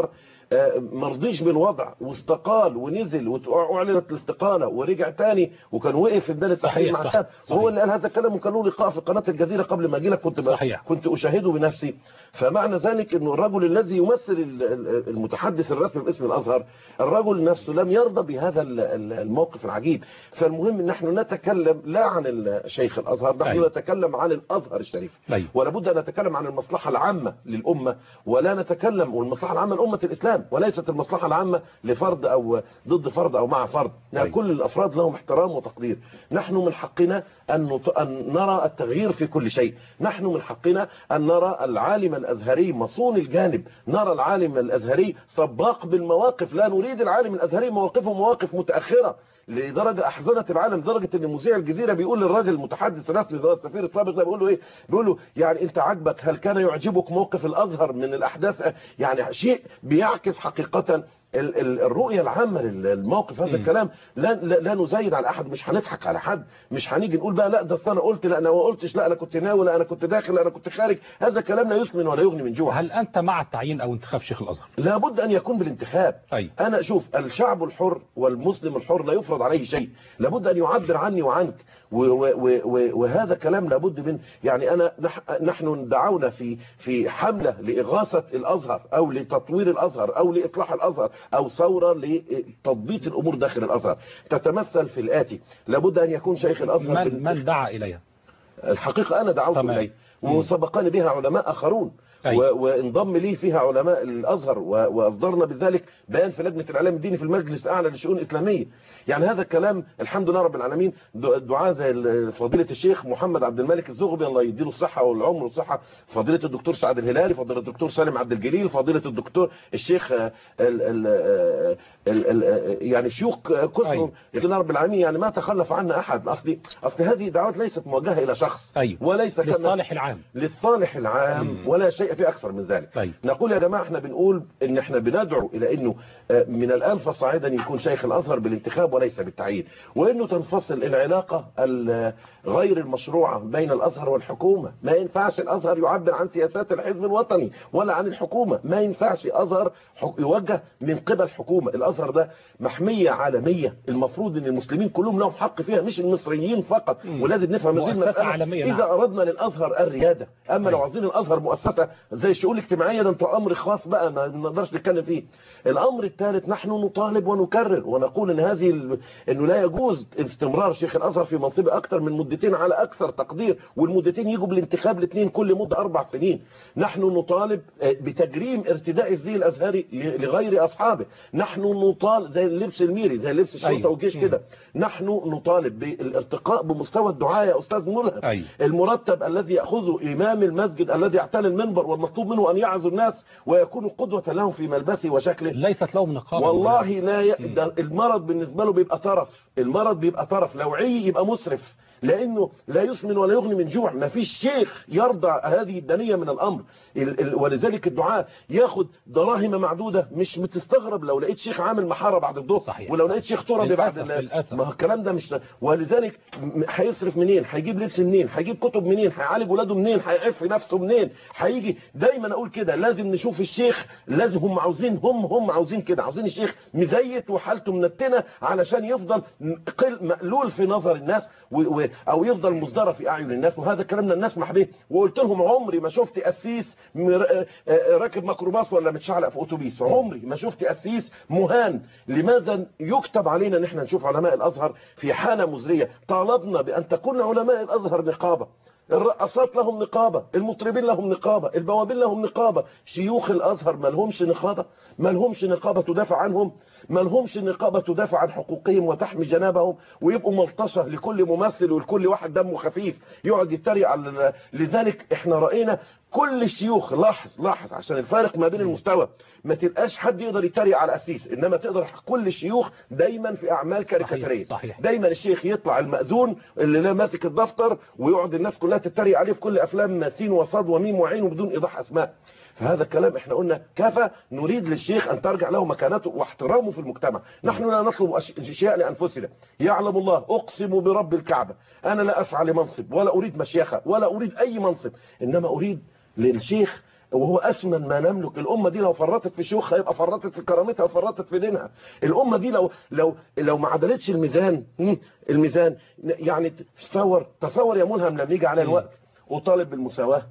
آه، مرضيش بالوضع واستقال ونزل واعلنت الاستقاله ورجع تاني وكان وقف في بدايه التحرير صحيح، مع صح، الشعب صحيح. وهو اللي قال هذا الكلام وكان له لقاء في قناه الجزيره قبل ما اجي لك كنت ب- صحيح. كنت اشاهده بنفسي فمعنى ذلك انه الرجل الذي يمثل ال- ال- المتحدث الرسمي باسم الازهر الرجل نفسه لم يرضى بهذا ال- ال- الموقف العجيب فالمهم ان نحن نتكلم لا عن الشيخ الازهر نحن أيوة. نتكلم عن الازهر الشريف أيوة. ولا بد ان نتكلم عن المصلحه العامه للامه ولا نتكلم والمصلحه العامه لامه الاسلام وليست المصلحه العامه لفرد او ضد فرد او مع فرد يعني أيوة. كل الافراد لهم احترام وتقدير نحن من حقنا ان نط- ان نرى التغيير في كل شيء نحن من حقنا ان نرى العالم الازهري مصون الجانب نرى العالم الازهري سباق بالمواقف لا نريد العالم الازهري مواقفه مواقف متاخره لدرجه احزنت العالم لدرجه ان مذيع الجزيره بيقول للراجل المتحدث الرسمي ده السفير السابق ده بيقول له ايه بيقول له يعني انت عاجبك هل كان يعجبك موقف الازهر من الاحداث يعني شيء بيعكس حقيقه ال- ال- الرؤية العامة للموقف هذا مم. الكلام لا, لا, لا نزايد على أحد مش هنضحك على حد مش هنيجي نقول بقى لا ده أصل أنا قلت لا أنا ما قلتش لا أنا كنت ناوي لا أنا كنت داخل لا أنا كنت خارج هذا كلام لا يسمن ولا يغني من جوع هل أنت مع التعيين أو انتخاب شيخ الأزهر لابد أن يكون بالانتخاب أي أنا شوف الشعب الحر والمسلم الحر لا يفرض عليه شيء لابد أن يعبر عني وعنك و و و و وهذا كلام لابد من يعني أنا نح نحن دعونا في في حملة لإغاثة الأزهر أو لتطوير الأزهر أو لإصلاح الأزهر أو ثورة لتضبيط الأمور داخل الأزهر تتمثل في الآتي لابد أن يكون شيخ الأزهر من, من دعا إليها الحقيقة أنا دعوت تمام. إليه مم. وسبقني بها علماء آخرون أي. و- وانضم لي فيها علماء الأزهر و- وأصدرنا بذلك بيان في لجنة الإعلام الديني في المجلس الأعلى للشؤون الإسلامية يعني هذا الكلام الحمد لله رب العالمين د- دعاء زي ال- فضيلة الشيخ محمد عبد الملك الزغبي الله يديله الصحة والعمر والصحة فضيلة الدكتور سعد الهلالي فضيلة الدكتور سالم عبد الجليل فضيلة الدكتور الشيخ آه، ال ال آه، ال ال آه، يعني شيوخ كثر أي. لله رب العالمين يعني ما تخلف عنا أحد أصلي أصل هذه دعوات ليست موجهة إلى شخص أيوة. وليس كما للصالح العام للصالح العام مم. ولا شيء في أكثر من ذلك طيب. نقول يا جماعة احنا بنقول ان احنا بندعو الى انه آه، من الآن فصاعدا يكون شيخ الأزهر بالانتخاب وليس بالتعيين وانه تنفصل العلاقة ال- غير المشروعة بين الأزهر والحكومة ما ينفعش الأزهر يعبر عن سياسات الحزب الوطني ولا عن الحكومة ما ينفعش أزهر حك- يوجه من قبل حكومة الأزهر ده محمية عالمية المفروض ان المسلمين كلهم لهم حق فيها مش المصريين فقط مم. ولازم نفهم هذه مؤسسة المسألة عالمية، إذا نعم. أردنا للأزهر الريادة أما لو أيوة. عايزين الأزهر مؤسسة زي الشؤون الاجتماعية ده انتوا أمر خاص بقى ما ما نقدرش نتكلم فيه الأمر الثالث نحن نطالب ونكرر ونقول إن هذه ال... إنه لا يجوز استمرار شيخ الأزهر في منصبه أكثر من مدتين على أكثر تقدير والمدتين يجوا بالانتخاب الاثنين كل مدة أربع سنين نحن نطالب آه، بتجريم ارتداء الزي الأزهري ل- لغير أصحابه نحن نطالب زي اللبس الميري زي لبس الشرطة أيوة. والجيش مم. كده نحن نطالب بالارتقاء بمستوى الدعاء يا أستاذ ملهم أيوة. المرتب الذي يأخذه إمام المسجد الذي يعتني المنبر والمطلوب منه أن يعظ الناس ويكون قدوة لهم في ملبسه وشكله ليست لهم نقابة والله لا ي... ده المرض بالنسبة له بيبقى طرف المرض بيبقى طرف لو عي يبقى مسرف لانه لا يسمن ولا يغني من جوع ما فيش شيخ يرضى هذه الدنية من الامر ال... ال... ولذلك الدعاء ياخد دراهم معدودة مش بتستغرب لو لقيت شيخ عامل محارة بعد الظهر صحيح. ولو لقيت شيخ تربي بعد للأسف، ال- للأسف. ما هو الكلام ده مش ولذلك م- هيصرف منين هيجيب لبس منين هيجيب كتب منين هيعالج ولاده منين هيعف نفسه منين هيجي دايما اقول كده لازم نشوف الشيخ لازم هم عاوزين هم هم عاوزين كده عاوزين الشيخ مزيت وحالته منتنه علشان يفضل م- قل مقلول في نظر الناس و و او يفضل مصدره في اعين الناس وهذا كلامنا الناس محبيه وقلت لهم عمري ما شفت قسيس مر- آه، آه، راكب ميكروباص ولا متشعلق في اتوبيس عمري ما شفت قسيس مهان لماذا يكتب علينا ان احنا نشوف علماء الازهر في حاله مزريه طالبنا بان تكون علماء الازهر نقابه الرقصات لهم نقابة المطربين لهم نقابة البوابين لهم نقابة شيوخ الأزهر ما لهمش نقابة ما لهمش نقابة تدافع عنهم ما لهمش نقابة تدافع عن حقوقهم وتحمي جنابهم ويبقوا ملطشة لكل ممثل ولكل واحد دمه خفيف يقعد يتريق على لذلك احنا رأينا كل الشيوخ لاحظ لاحظ عشان الفارق ما بين المستوى ما تبقاش حد يقدر يتريق على أسيس إنما تقدر كل الشيوخ دايما في أعمال كاريكاتيرية صحيح. دايما الشيخ يطلع المأذون اللي لا ماسك الدفتر ويقعد الناس كلها تتريق عليه في كل افلام سين وصاد وميم وعين وبدون ايضاح اسماء فهذا الكلام احنا قلنا كفى نريد للشيخ ان ترجع له مكانته واحترامه في المجتمع نحن لا نطلب أش- اشياء لانفسنا يعلم الله اقسم برب الكعبه انا لا اسعى لمنصب ولا اريد مشيخه ولا اريد اي منصب انما اريد للشيخ وهو أثمن ما نملك الأمة دي لو فرطت في شيوخها يبقى فرطت في كرامتها وفرطت في دينها الأمة دي لو لو لو ما عدلتش الميزان مم، الميزان يعني تصور تصور يا ملهم لما يجي على الوقت وطالب بالمساواة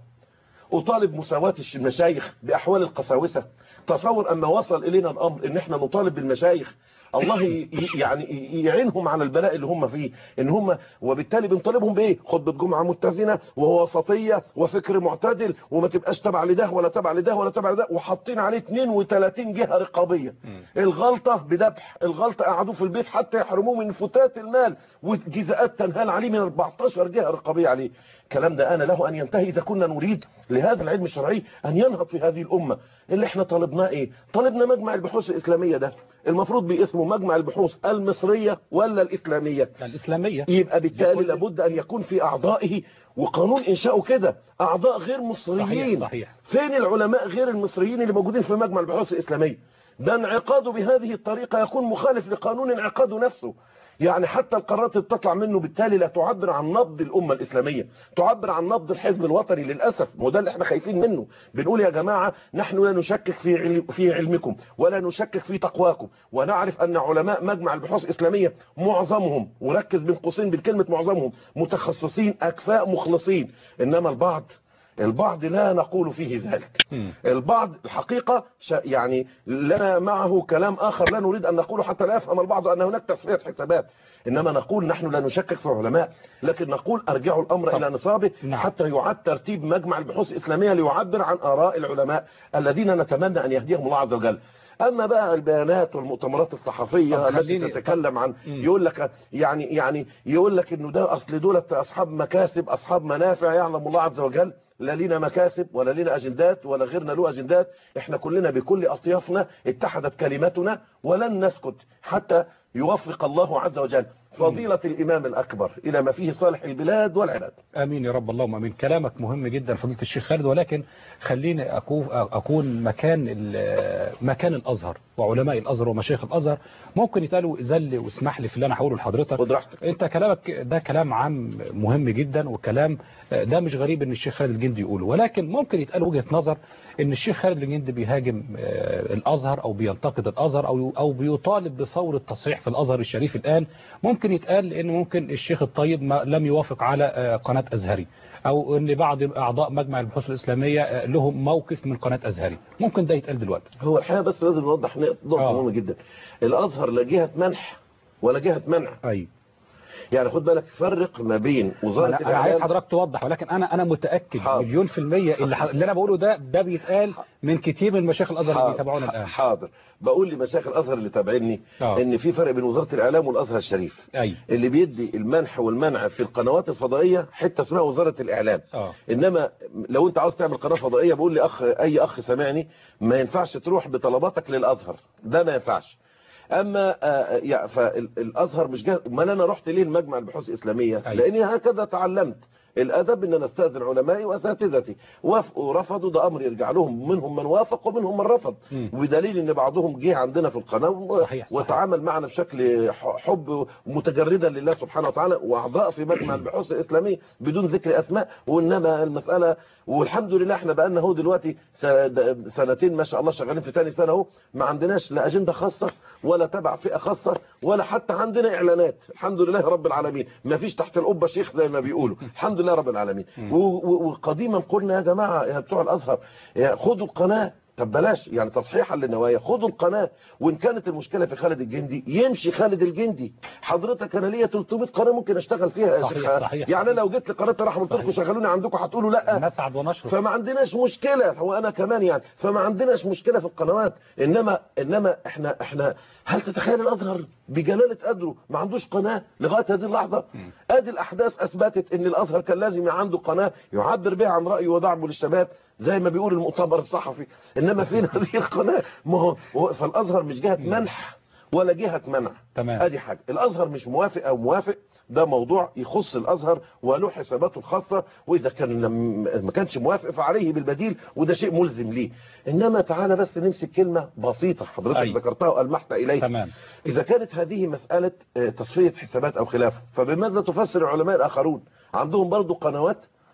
أطالب مساواة المشايخ بأحوال القساوسة تصور أما وصل إلينا الأمر إن إحنا نطالب بالمشايخ الله ي- ي- يعني ي- يعينهم على البلاء اللي هم فيه ان هم وبالتالي بنطالبهم بايه خطبه جمعه متزنه ووسطيه وفكر معتدل وما تبقاش تبع لده ولا تبع لده ولا تبع لده وحاطين عليه 32 جهه رقابيه الغلطه بذبح الغلطه قعدوه في البيت حتى يحرموه من فتات المال وجزاءات تنهال عليه من 14 جهه رقابيه عليه الكلام ده انا له ان ينتهي اذا كنا نريد لهذا العلم الشرعي ان ينهض في هذه الامه اللي احنا طالبناه ايه طالبنا مجمع البحوث الاسلاميه ده المفروض باسمه مجمع البحوث المصريه ولا الاسلاميه الإسلامية يبقى بالتالي لكل- لابد ان يكون في اعضائه وقانون انشاؤه كده اعضاء غير مصريين صحيح صحيح فين العلماء غير المصريين اللي موجودين في مجمع البحوث الإسلامية ده انعقاده بهذه الطريقة يكون مخالف لقانون انعقاده نفسه يعني حتى القرارات اللي بتطلع منه بالتالي لا تعبر عن نبض الأمة الإسلامية تعبر عن نبض الحزب الوطني للأسف وده اللي احنا خايفين منه بنقول يا جماعة نحن لا نشكك في علم في علمكم ولا نشكك في تقواكم ونعرف أن علماء مجمع البحوث الإسلامية معظمهم وركز بين قوسين بالكلمة معظمهم متخصصين أكفاء مخلصين إنما البعض البعض لا نقول فيه ذلك مم. البعض الحقيقة شا- يعني لنا معه كلام آخر لا نريد أن نقوله حتى لا يفهم البعض أن هناك تصفية حسابات إنما نقول نحن لا نشكك في علماء لكن نقول أرجعوا الأمر طب. إلى نصابه نعم. حتى يعد ترتيب مجمع البحوث الإسلامية ليعبر عن آراء العلماء الذين نتمنى أن يهديهم الله عز وجل أما بقى البيانات والمؤتمرات الصحفية طب التي خليني- تتكلم عن مم. يقول لك يعني يعني يقول لك إنه ده أصل دولة أصحاب مكاسب أصحاب منافع يعلم الله عز وجل لا لينا مكاسب ولا لينا أجندات ولا غيرنا له أجندات احنا كلنا بكل أطيافنا اتحدت كلمتنا ولن نسكت حتى يوفق الله عز وجل فضيلة الإمام الأكبر إلى ما فيه صالح البلاد والعباد امين يا رب اللهم امين كلامك مهم جدا فضيله الشيخ خالد ولكن خليني اكون اكون مكان ال- مكان الازهر وعلماء الازهر ومشايخ الازهر ممكن يتقالوا زل واسمح لي في اللي انا هقوله لحضرتك خد راحتك انت كلامك ده كلام عام مهم جدا وكلام ده مش غريب ان الشيخ خالد الجندي يقوله ولكن ممكن يتقال وجهة نظر ان الشيخ خالد الجندي بيهاجم آه، الازهر او بينتقد الازهر او او بيطالب بثور التصحيح في الازهر الشريف الان ممكن يتقال ان ممكن الشيخ الطيب ما لم يوافق على آه، قناة ازهري او ان بعض اعضاء مجمع البحوث الاسلامية آه، لهم موقف من قناة ازهري ممكن ده يتقال دلوقتي هو الحقيقة بس لازم نوضح نقطة آه. مهمة جدا الأزهر لا جهة منح ولا جهة منع ايوه يعني خد بالك فرق ما بين وزارة انا أنا عايز الإعلام حضرتك توضح ولكن انا انا متاكد حاضر. مليون في الميه اللي, ح- اللي انا بقوله ده ده بيتقال من كتير من مشايخ الازهر اللي حاضر. بيتابعونا الان حاضر بقول لمشايخ الأزهر اللي تابعيني آه. إن في فرق بين وزارة الإعلام والأزهر الشريف ايوه اللي بيدي المنح والمنع في القنوات الفضائية حتة اسمها وزارة الإعلام اه انما لو انت عاوز تعمل قناه فضائيه بقول لي اخ اي اخ سامعني ما ينفعش تروح بطلباتك للازهر ده ما ينفعش اما آه، يا- فالازهر مش جاهز امال انا رحت ليه المجمع البحوث الاسلاميه أيوة. لاني هكذا تعلمت الادب ان انا استاذن علمائي واساتذتي وافقوا ورفضوا ده امر يرجع لهم منهم من وافق ومنهم من رفض مم. وبدليل ان بعضهم جه عندنا في القناه و- صحيح، صحيح. وتعامل معنا بشكل ح- حب متجردا لله سبحانه وتعالى واعضاء في مجمع البحوث الاسلاميه بدون ذكر اسماء وانما المساله والحمد لله احنا بقى لنا اهو دلوقتي س- د- سنتين ما شاء الله شغالين في تاني سنه اهو ما عندناش لا اجنده خاصه ولا تبع فئه خاصه ولا حتى عندنا اعلانات الحمد لله رب العالمين ما فيش تحت القبه شيخ زي ما بيقولوا الحمد لله رب العالمين و- و- وقديما قلنا يا جماعه يا بتوع الازهر يا خدوا القناه طب بلاش يعني تصحيحا للنوايا خدوا القناة وان كانت المشكلة في خالد الجندي يمشي خالد الجندي حضرتك انا ليا 300 قناة ممكن اشتغل فيها يا صحيح، شيخ صحيح. يعني أنا لو جيت لقناة الرحمة قلت لكم صحيح. شغلوني عندكم هتقولوا لا نسعد ونشرف فما عندناش مشكلة هو انا كمان يعني فما عندناش مشكلة في القنوات انما انما احنا احنا هل تتخيل الازهر بجلالة قدره ما عندوش قناة لغاية هذه اللحظة ادي الاحداث اثبتت ان الازهر كان لازم يبقى عنده قناة يعبر بها عن رأيه ودعمه للشباب زي ما بيقول المؤتمر الصحفي انما فين هذه القناة ما هو هو- فالازهر مش جهة منح ولا جهة منع تمام. ادي حاجة الازهر مش موافق او موافق ده موضوع يخص الازهر وله حساباته الخاصة واذا كان ما كانش موافق فعليه بالبديل وده شيء ملزم ليه انما تعالى بس نمسك كلمة بسيطة حضرتك أي. ذكرتها والمحت اليها تمام إذا كانت هذه مسألة آه، تصفية حسابات أو خلافه فبماذا تفسر العلماء الآخرون عندهم برضو قنوات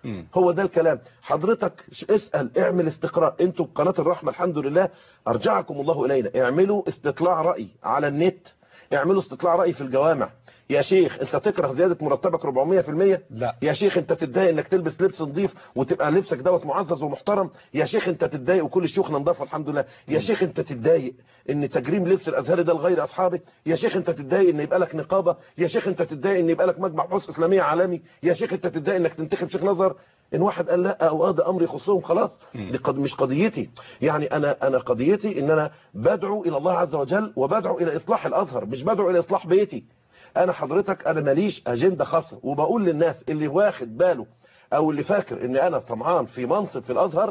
مم. هو ده الكلام حضرتك ش- اسأل اعمل استقراء انتوا بقناة الرحمة الحمد لله ارجعكم الله الينا اعملوا استطلاع رأي على النت اعملوا استطلاع رأي في الجوامع يا شيخ انت تكره زيادة مرتبك 400% لا يا شيخ انت تتضايق انك تلبس لبس نظيف وتبقى لبسك دوت معزز ومحترم يا شيخ انت تتضايق وكل الشيوخ نضافه الحمد لله يا شيخ انت تتضايق ان تجريم لبس الازهري ده لغير اصحابك يا شيخ انت تتضايق ان يبقى لك نقابه يا شيخ انت تتضايق ان يبقى لك مجمع بحوث اسلاميه عالمي يا شيخ انت تتضايق انك تنتخب شيخ نظر ان واحد قال لا او اه ده امر يخصهم خلاص دي قد مش قضيتي يعني انا انا قضيتي ان انا بدعو الى الله عز وجل وبدعو الى اصلاح الازهر مش بدعو الى اصلاح بيتي انا حضرتك انا ماليش اجنده خاصه وبقول للناس اللي واخد باله او اللي فاكر ان انا طمعان في منصب في الازهر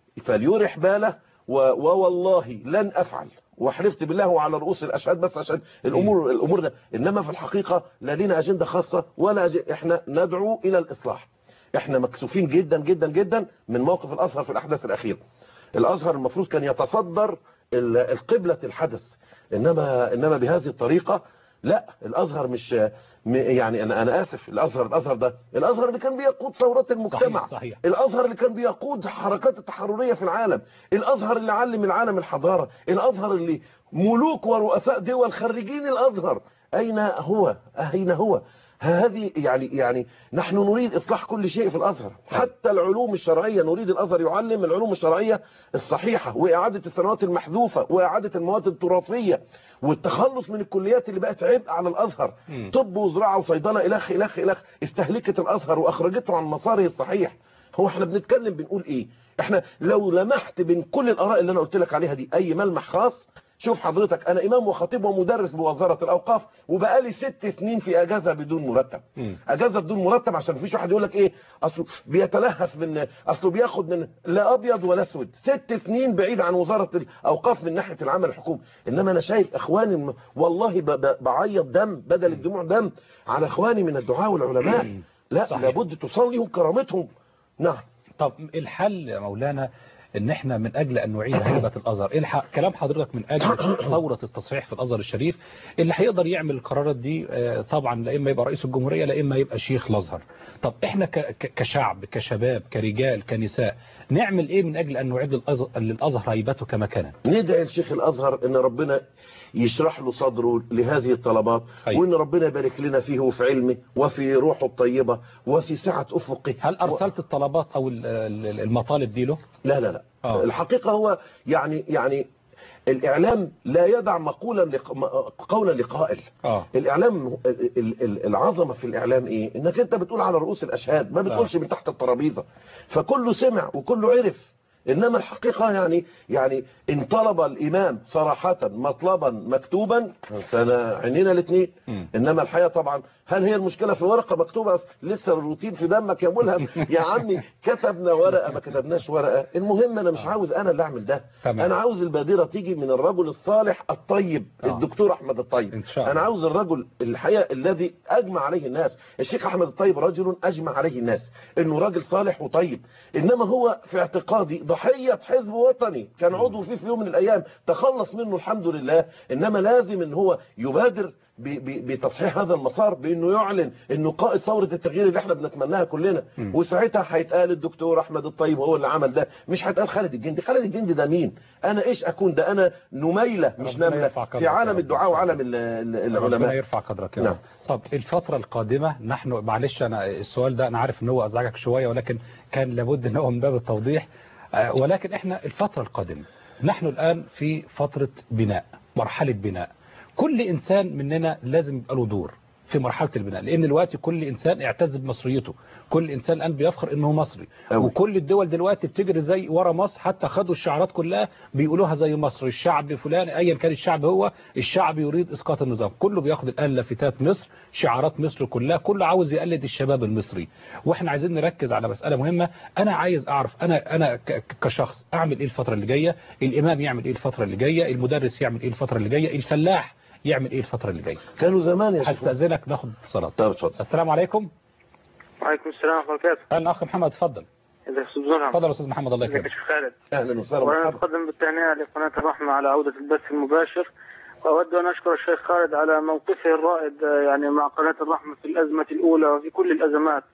فليرح باله و- ووالله لن افعل وحلفت بالله وعلى رؤوس الاشهاد بس عشان الامور الامور ده انما في الحقيقه لا لنا اجنده خاصه ولا أج... احنا ندعو الى الاصلاح احنا مكسوفين جدا جدا جدا من موقف الازهر في الاحداث الاخيره الازهر المفروض كان يتصدر ال- القبلة الحدث انما انما بهذه الطريقة لا الازهر مش م- يعني انا انا اسف الازهر الازهر ده الازهر اللي كان بيقود ثورات المجتمع صحيح صحيح الازهر اللي كان بيقود حركات التحررية في العالم الازهر اللي علم العالم الحضارة الازهر اللي ملوك ورؤساء دول خريجين الازهر اين هو اين هو هذه يعني يعني نحن نريد اصلاح كل شيء في الازهر حتى العلوم الشرعيه نريد الازهر يعلم العلوم الشرعيه الصحيحه واعاده السنوات المحذوفه واعاده المواد التراثيه والتخلص من الكليات اللي بقت عبء على الازهر مم. طب وزراعه وصيدله الخ الخ الخ استهلكت الازهر واخرجته عن مساره الصحيح هو احنا بنتكلم بنقول ايه احنا لو لمحت بين كل الاراء اللي انا قلت لك عليها دي اي ملمح خاص شوف حضرتك انا امام وخطيب ومدرس بوزاره الاوقاف وبقالي ست سنين في اجازه بدون مرتب مم. اجازه بدون مرتب عشان مفيش واحد يقول لك ايه اصله بيتلهف من اصله بياخد من لا ابيض ولا اسود ست سنين بعيد عن وزاره الاوقاف من ناحيه العمل الحكومي انما انا شايف اخواني الم- والله ب- ب- بعيط دم بدل الدموع دم على اخواني من الدعاء والعلماء لا صحيح. لابد تصليهم كرامتهم نعم طب الحل يا مولانا ان احنا من اجل ان نعيد هيبه الازهر إيه الح- كلام حضرتك من اجل ثوره التصحيح في الازهر الشريف اللي هيقدر يعمل القرارات دي آه، طبعا لا اما يبقى رئيس الجمهوريه لا اما يبقى شيخ الازهر طب احنا ك- ك- كشعب كشباب كرجال كنساء نعمل ايه من اجل ان نعيد الأز- للازهر هيبته كما كانت ندعي الشيخ الازهر ان ربنا يشرح له صدره لهذه الطلبات أيوة. وان ربنا يبارك لنا فيه وفي علمه وفي روحه الطيبه وفي سعه افقه هل ارسلت الطلبات او ال- ال- المطالب دي له لا لا لا آه. الحقيقة هو يعني يعني الإعلام لا يدع مقولا لق... م- قولا لقائل اه الإعلام ال- ال- ال- العظمة في الإعلام إيه إنك أنت بتقول على رؤوس الأشهاد ما بتقولش من تحت الترابيزة فكله سمع وكله عرف إنما الحقيقة يعني يعني إن طلب الإمام صراحة مطلبا مكتوبا فأنا عينينا الاثنين مم. انما الحقيقه طبعا هل هي المشكله في ورقه مكتوبه أصل لسه الروتين في دمك يا ملهم يا عمي كتبنا ورقه ما كتبناش ورقه المهم انا مش عاوز انا اللي اعمل ده تمام. انا عاوز البادره تيجي من الرجل الصالح الطيب آه. الدكتور احمد الطيب إن شاء الله. انا عاوز الرجل الحقيقه الذي اجمع عليه الناس الشيخ احمد الطيب رجل اجمع عليه الناس انه راجل صالح وطيب انما هو في اعتقادي ضحيه حزب وطني كان عضو فيه في يوم من الايام تخلص منه الحمد لله انما لازم ان هو يبادر ب- ب- بتصحيح هذا المسار بانه يعلن انه قائد ثوره التغيير اللي احنا بنتمناها كلنا مم. وساعتها هيتقال الدكتور احمد الطيب هو اللي عمل ده مش هيتقال خالد الجندي خالد الجندي ده مين انا ايش اكون ده انا نميله مش ربنا نمله يرفع قدرك في يا عالم رب. الدعاء وعالم ال- ال- ربنا العلماء يرفع قدرك يا نعم. رب. طب الفترة القادمة نحن معلش أنا السؤال ده أنا عارف إن هو أزعجك شوية ولكن كان لابد إن هو من باب التوضيح آه، ولكن إحنا الفترة القادمة نحن الآن في فترة بناء مرحلة بناء كل إنسان مننا لازم يبقى له دور في مرحلة البناء لأن دلوقتي كل إنسان اعتز بمصريته كل إنسان الآن بيفخر إنه مصري أوي. وكل الدول دلوقتي بتجري زي ورا مصر حتى خدوا الشعارات كلها بيقولوها زي مصر الشعب فلان ايا كان الشعب هو الشعب يريد اسقاط النظام كله بياخد الان لافتات مصر شعارات مصر كلها كله عاوز يقلد الشباب المصري واحنا عايزين نركز على مسألة مهمة انا عايز اعرف انا انا ك- ك- كشخص اعمل ايه الفترة اللي جاية الامام يعمل ايه الفترة اللي جاية المدرس يعمل ايه الفترة اللي جاية الفلاح يعمل ايه الفترة اللي جاية كانوا زمان يا شيخ هستأذنك ناخد اتصالات طب اتفضل السلام عليكم وعليكم السلام ورحمة الله وبركاته اهلا اخ محمد اتفضل ازيك يا استاذ زرع اتفضل يا استاذ محمد الله ازيك يا يكرمك شيخ خالد اهلا وسهلا وانا مرحبا اتقدم بالتهنئة لقناة الرحمة على عودة البث المباشر واود ان اشكر الشيخ خالد على موقفه الرائد آه، يعني مع قناة الرحمة في الازمة الاولى وفي كل الازمات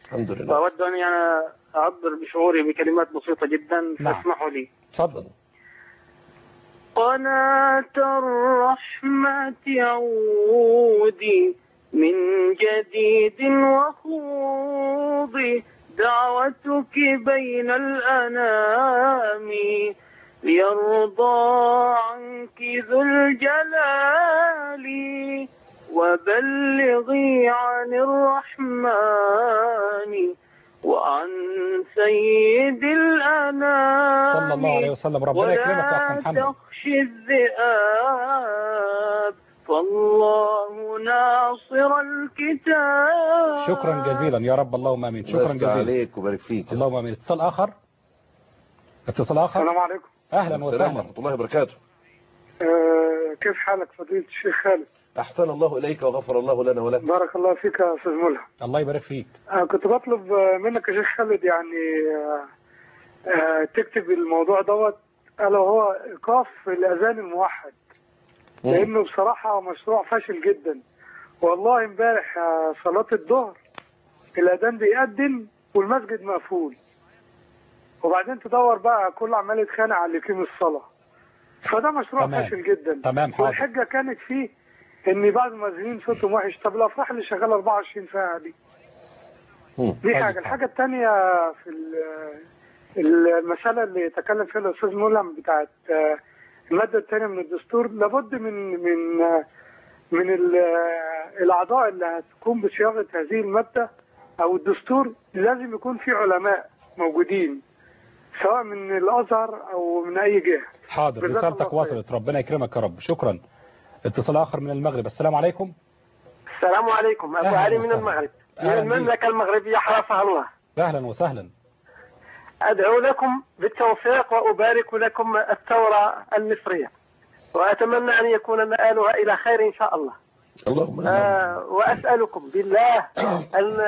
الحمد لله وأود أن يعني أعبر بشعوري بكلمات بسيطة جدا نعم. فاسمحوا لي اتفضل قناة الرحمة عودي من جديد وخوضي دعوتك بين الأنام ليرضى عنك ذو الجلال وبلغي عن الرحمن وعن سيد الأنام صلى الله عليه وسلم ربنا يكرمك يا أخ ولا محمد تخشي الذئاب فالله ناصر الكتاب شكرا جزيلا يا رب اللهم امين شكرا الله يفتح جزيلا عليك وبارك فيك اللهم امين اتصال اخر اتصال اخر السلام عليكم اهلا السلام وسهلا ورحمة الله وبركاته آه كيف حالك فضيلة الشيخ خالد أحسن الله إليك وغفر الله لنا ولك بارك الله فيك يا أستاذ ملهم الله يبارك فيك آه كنت بطلب آه، منك يا شيخ خالد يعني آه آه تكتب الموضوع دوت ألا وهو إيقاف الأذان الموحد مم. لأنه بصراحة مشروع فاشل جدا والله امبارح آه، صلاة الظهر الأذان بيقدم والمسجد مقفول وبعدين تدور بقى كل عمال يتخانق على اللي يقيم الصلاة فده مشروع تمام. فاشل جدا تمام حاضر والحجة كانت فيه ان بعض المؤذنين صوتهم وحش طب الافراح اللي شغاله 24 ساعه دي مم. دي طيب. حاجه الحاجه الثانيه في ال- المساله اللي تكلم فيها الاستاذ ملهم بتاعت آه، الماده الثانيه من الدستور لابد من من آه، من ال- آه، الاعضاء اللي هتقوم بصياغه هذه الماده او الدستور لازم يكون في علماء موجودين سواء من الازهر او من اي جهه حاضر جزاك رسالتك الله خير. وصلت ربنا يكرمك يا رب شكرا اتصال اخر من المغرب السلام عليكم السلام عليكم أبو أهلا علي من وسهلا. المغرب من أهلا بك. المملكة المغربية حرسها الله اهلا وسهلا أدعو لكم بالتوفيق وأبارك لكم الثورة المصرية وأتمنى أن يكون مآلها إلى خير إن شاء الله اللهم آمين. آه وأسألكم بالله أن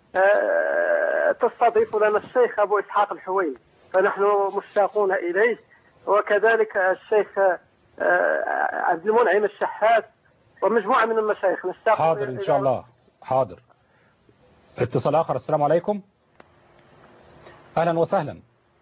آه تستضيف لنا الشيخ أبو إسحاق الحويني فنحن مشتاقون إليه وكذلك الشيخ آه عبد المنعم الشحات ومجموعة من المشايخ نشتاق حاضر ان إلى- شاء الله حاضر اتصال اخر السلام عليكم اهلا وسهلا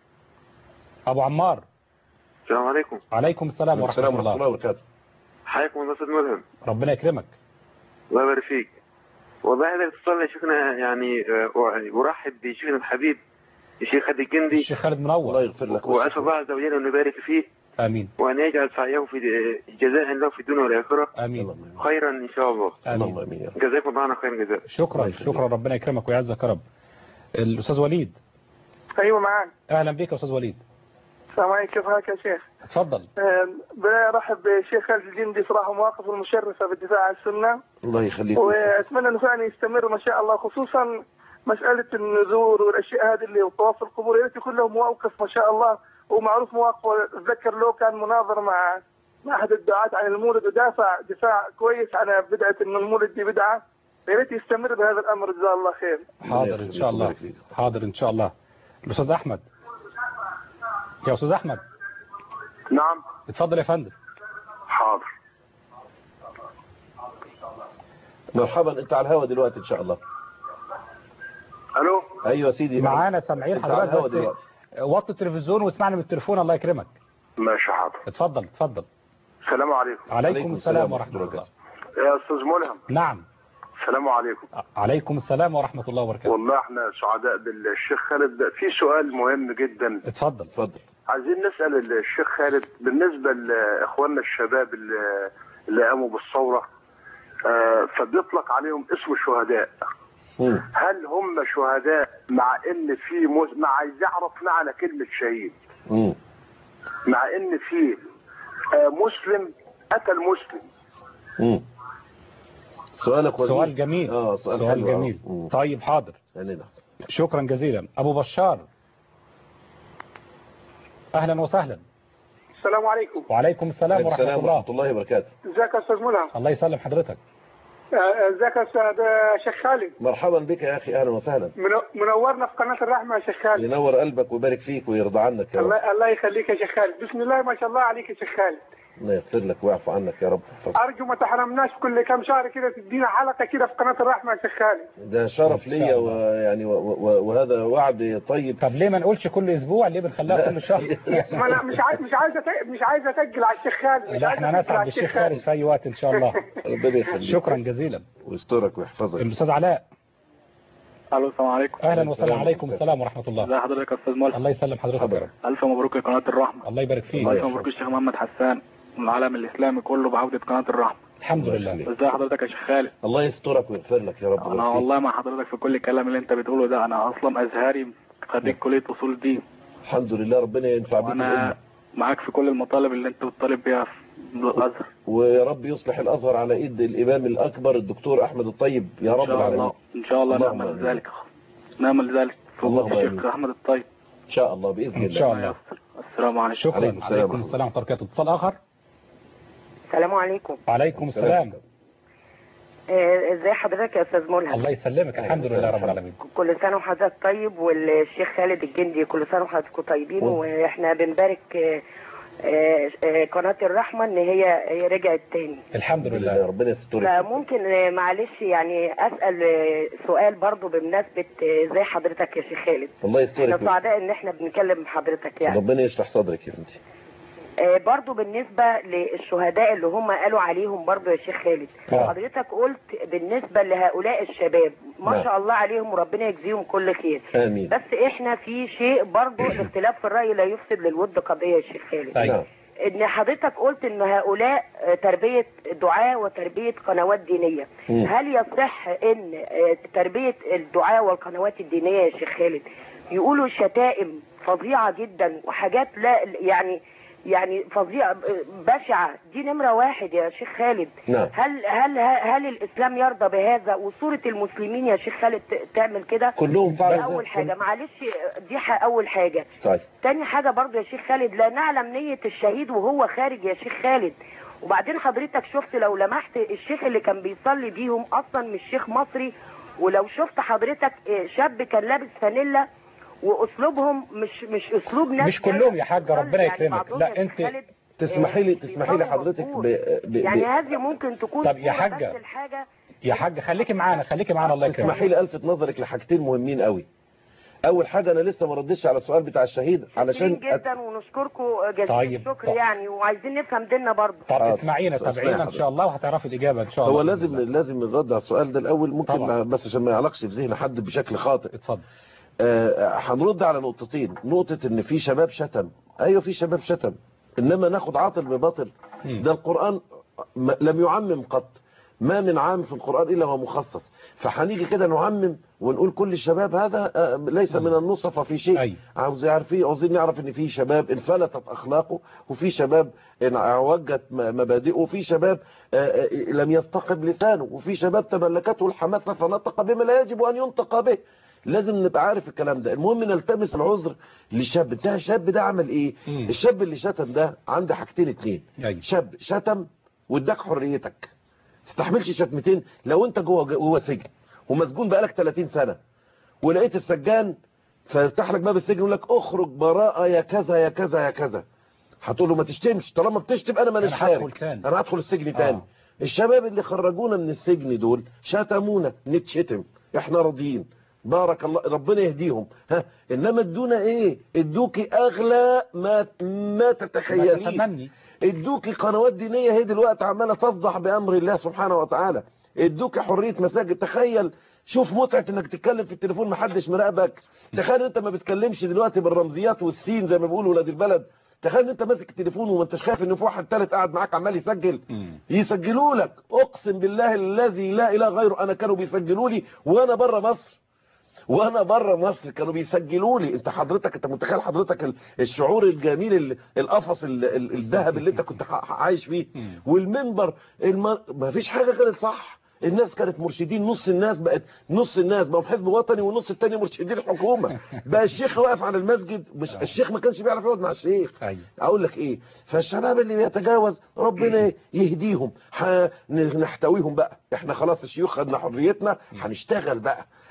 ابو عمار السلام عليكم عليكم السلام ورحمه السلام ورحمة الله الله وبركاته حياكم الله استاذ ملهم ربنا يكرمك الله يبارك فيك والله هذا الاتصال يا شيخنا يعني آه، ارحب بشيخنا الحبيب الشيخ خالد الجندي الشيخ خالد الله منور يغفر لك واسال الله عز وجل ان يبارك فيه امين وان يجعل سعيه في جزاء له في الدنيا والاخره امين اللهم آمين. خيرا ان شاء الله اللهم امين آمين يا رب. جزاكم الله عنا خير جزاء شكرا الله يخليك. شكرا ربنا يكرمك ويعزك يا رب الاستاذ وليد ايوه معاك اهلا بك يا استاذ وليد السلام عليكم كيف حالك يا شيخ اتفضل برحب بالشيخ خالد الجندي صراحه مواقفه المشرفه بالدفاع عن السنه الله يخليك واتمنى انه فعلا يستمر ما شاء الله خصوصا مساله النذور والاشياء هذه اللي وطواف القبور يا ريت يكون له مواقف ما شاء الله ومعروف مواقفه اتذكر له كان مناظر مع مع احد الدعاة عن المولد ودافع دفاع كويس عن بدعه ان المولد دي بدعه يا ريت يستمر بهذا الامر جزاه الله خير حاضر ان شاء الله ويبارك فيك. حاضر ان شاء الله الاستاذ احمد يا استاذ احمد نعم اتفضل يا فندم حاضر مرحبا انت على الهوا دلوقتي ان شاء الله الو ايوه يا سيدي معانا سامعين انت على الهوا حضرتك دلوقتي بس وطي التلفزيون واسمعني من التليفون الله يكرمك ماشي حاضر اتفضل اتفضل السلام عليكم عليكم السلام ورحمه الله يا استاذ ملهم نعم السلام عليكم عليكم السلام ورحمه الله وبركاته والله احنا سعداء بالشيخ خالد في سؤال مهم جدا اتفضل اتفضل عايزين نسال الشيخ خالد بالنسبه لاخواننا الشباب اللي, اللي قاموا بالثوره آه، فبيطلق عليهم اسم شهداء مم. هل هم شهداء مع ان في مز... مع عايز يعرف معنى كلمه شهيد مم. مع ان في آه، مسلم قتل مسلم مم. سؤالك وجيه. سؤال جميل اه سؤال, سؤال حلو. آه. جميل مم. طيب حاضر يعني نعم. شكرا جزيلا ابو بشار اهلا وسهلا السلام عليكم وعليكم السلام ورحمه السلام الله ورحمه الله وبركاته ازيك يا استاذ ملهم الله يسلم حضرتك ازيك يا استاذ شيخ خالد مرحبا بك يا اخي اهلا وسهلا منورنا في قناه الرحمه يا شيخ خالد ينور قلبك ويبارك فيك ويرضى عنك يا رب الله الله يخليك يا شيخ خالد بسم الله ما شاء الله عليك يا شيخ خالد الله يغفر لك ويعفو عنك يا رب احفظك. ارجو ما تحرمناش كل كام شهر كده تدينا حلقه كده في قناه الرحمه يا شيخ خالد ده شرف إن شاء ليا الله. ويعني و- و- وهذا وعد طيب طب ليه ما نقولش كل اسبوع ليه بنخليها كل شهر ما انا مش عايز مش عايز أت- مش عايز اسجل على الشيخ خالد مش لا عايز احنا أسجل نسعد على بالشيخ خالد في اي وقت ان شاء الله ربنا يخليك شكرا جزيلا ويسترك ويحفظك الاستاذ علاء الو السلام عليكم اهلا وسهلا عليكم السلام ورحمه الله ازي حضرتك يا استاذ ملحم الله يسلم حضرتك يا رب. الف مبروك لقناه الرحمه الله يبارك فيك الله الف يحفظك. مبروك الشيخ محمد حسان والعالم الاسلامي كله بعوده قناه الرحمه الحمد الله لله يخليك. ازي حضرتك يا شيخ خالد الله يسترك ويغفر لك يا رب انا ويوفقك. والله مع حضرتك في كل الكلام اللي انت بتقوله ده انا اصلا ازهري خريج كليه اصول دين الحمد لله ربنا ينفع بك وانا الأمة معاك في كل المطالب اللي انت بتطالب بيها في الازهر ويا رب يصلح الازهر على ايد الامام الاكبر الدكتور احمد الطيب يا ان رب شاء العالمين الله ان شاء الله اللهم نعمل آمين. ذلك نعمل ذلك في اللهم وجود الشيخ آمين. احمد الطيب ان شاء الله باذن ان الله شاء الله السلام عليكم شكرا عليكم السلام عليكم ورحمة السلام ورحمه الله وبركاته اتصال اخر السلام عليكم وعليكم السلام آه، ازي حضرتك يا استاذ ملهم الله يسلمك الحمد أهلا لله وسهلا. رب العالمين كل سنه وحضرتك طيب والشيخ خالد الجندي كل سنه وحضراتكم طيبين وانت. واحنا بنبارك آه، آه، آه، قناه الرحمه ان هي هي رجعت تاني الحمد الحمد لله لله ربنا يسترك فممكن آه، معلش يعني اسال آه، سؤال برضو بمناسبه آه، ازاي حضرتك يا شيخ خالد الله احنا يسترك سعداء ان احنا بنكلم حضرتك يعني ربنا يشرح صدرك يا بنتي آه، برضو بالنسبة للشهداء اللي هم قالوا عليهم برضو يا شيخ خالد آه. حضرتك قلت بالنسبة لهؤلاء الشباب ما نعم. شاء الله عليهم وربنا يجزيهم كل خير امين بس احنا في شيء برضو الاختلاف في الرأي لا يفسد للود قضية يا شيخ خالد أيوة. نعم ان حضرتك قلت ان هؤلاء آه، تربية دعاة وتربية قنوات دينية مم. هل يصح ان آه، تربية الدعاة والقنوات الدينية يا شيخ خالد يقولوا شتائم فظيعة جدا وحاجات لا يعني يعني فظيعة بشعة دي نمرة واحد يا شيخ خالد نعم. هل هل هل الإسلام يرضى بهذا وصورة المسلمين يا شيخ خالد ت- تعمل كده كلهم دي فعلا أول حاجة معلش دي ح- أول حاجة طيب تاني حاجة برضو يا شيخ خالد لا نعلم نية الشهيد وهو خارج يا شيخ خالد وبعدين حضرتك شفت لو لمحت الشيخ اللي كان بيصلي بيهم اصلا مش شيخ مصري ولو شفت حضرتك آه، شاب كان لابس فانيلا واسلوبهم مش مش اسلوب ناس مش كلهم يا حاجة، بتصلي. ربنا يعني يكرمك. بعضهم لا، يا شيخ أنت خالد، تسمحي لي آه، تسمحي لي بيصلوا حضرتك مظبوط. ب... ب... يعني ب... هذه ممكن تكون طب يا صورة حاجة. بس الحاجة يا حاج خليكي معانا خليكي معانا الله يكرمك تسمحي لي الفت نظرك لحاجتين مهمين قوي اول حاجه انا لسه ما ردتش على السؤال بتاع الشهيد علشان شاكرين جدا ونشكركم جزيل طيب. الشكر طب. يعني وعايزين نفهم ديننا برضه طب حاضر. اسمعينا اسمعي تابعينا ان حضرتك. شاء الله وهتعرفي الاجابه ان شاء الله هو بإذن لازم الله. لازم نرد على السؤال ده الاول ممكن طبعا. بس عشان ما يعلقش في ذهن حد بشكل خاطئ اتفضل آه، هنرد على نقطتين نقطة ان في شباب شتم ايوه في شباب شتم انما ناخد عاطل بباطل مم. ده القرآن م- لم يعمم قط ما من عام في القرآن إلا هو مخصص فهنيجي كده نعمم ونقول كل الشباب هذا آه، ليس من النصف في شيء أي. عاوز يعرف عاوزين نعرف ان في شباب انفلتت اخلاقه وفي شباب ان عوجت م- مبادئه وفي شباب آه، آه، لم يستقم لسانه وفي شباب تملكته الحماسة فنطق بما لا يجب ان ينطق به لازم نبقى عارف الكلام ده المهم نلتمس العذر للشاب ده الشاب ده عمل ايه مم. الشاب اللي شتم ده عنده حاجتين اتنين أي. شاب شتم واداك حريتك تستحملش شتمتين لو انت جوه جوه سجن ومسجون بقالك 30 سنة ولقيت السجان فيفتح لك باب السجن يقول لك اخرج براءة يا كذا يا كذا يا كذا هتقول له ما تشتمش طالما بتشتم انا مانيش أنا هدخل خارج تاني. انا هدخل السجن تاني آه. الشباب اللي خرجونا من السجن دول شتمونا نتشتم احنا راضيين بارك الله ربنا يهديهم ها انما ادونا ايه ادوكي اغلى ما ما ما تتخيليه تتمني ادوكي قنوات دينية هي دلوقتي عمالة تفضح بأمر الله سبحانه وتعالى ادوكي حرية مساجد تخيل شوف متعة انك تتكلم في التليفون محدش مراقبك تخيل انت ما بتكلمش دلوقتي بالرمزيات والسين زي ما بيقولوا ولاد البلد تخيل انت ماسك التليفون وما انتش خايف ان في واحد تالت قاعد معاك عمال يسجل مم. يسجلوا لك اقسم بالله الذي لا اله غيره انا كانوا بيسجلوا لي وانا بره مصر وانا بره مصر كانوا بيسجلوا لي انت حضرتك انت متخيل حضرتك ال- الشعور الجميل ال- القفص ال- ال- الذهب اللي انت كنت ح- عايش فيه مم. والمنبر الم... ما فيش حاجه كانت صح الناس كانت مرشدين نص الناس بقت نص الناس بقوا حزب وطني والنص التاني مرشدين حكومه بقى الشيخ واقف على المسجد مش الشيخ ما كانش بيعرف يقعد مع الشيخ أيوة. اقول لك ايه فالشباب اللي بيتجاوز ربنا يهديهم ح- نحتويهم بقى احنا خلاص الشيوخ خدنا حريتنا هنشتغل بقى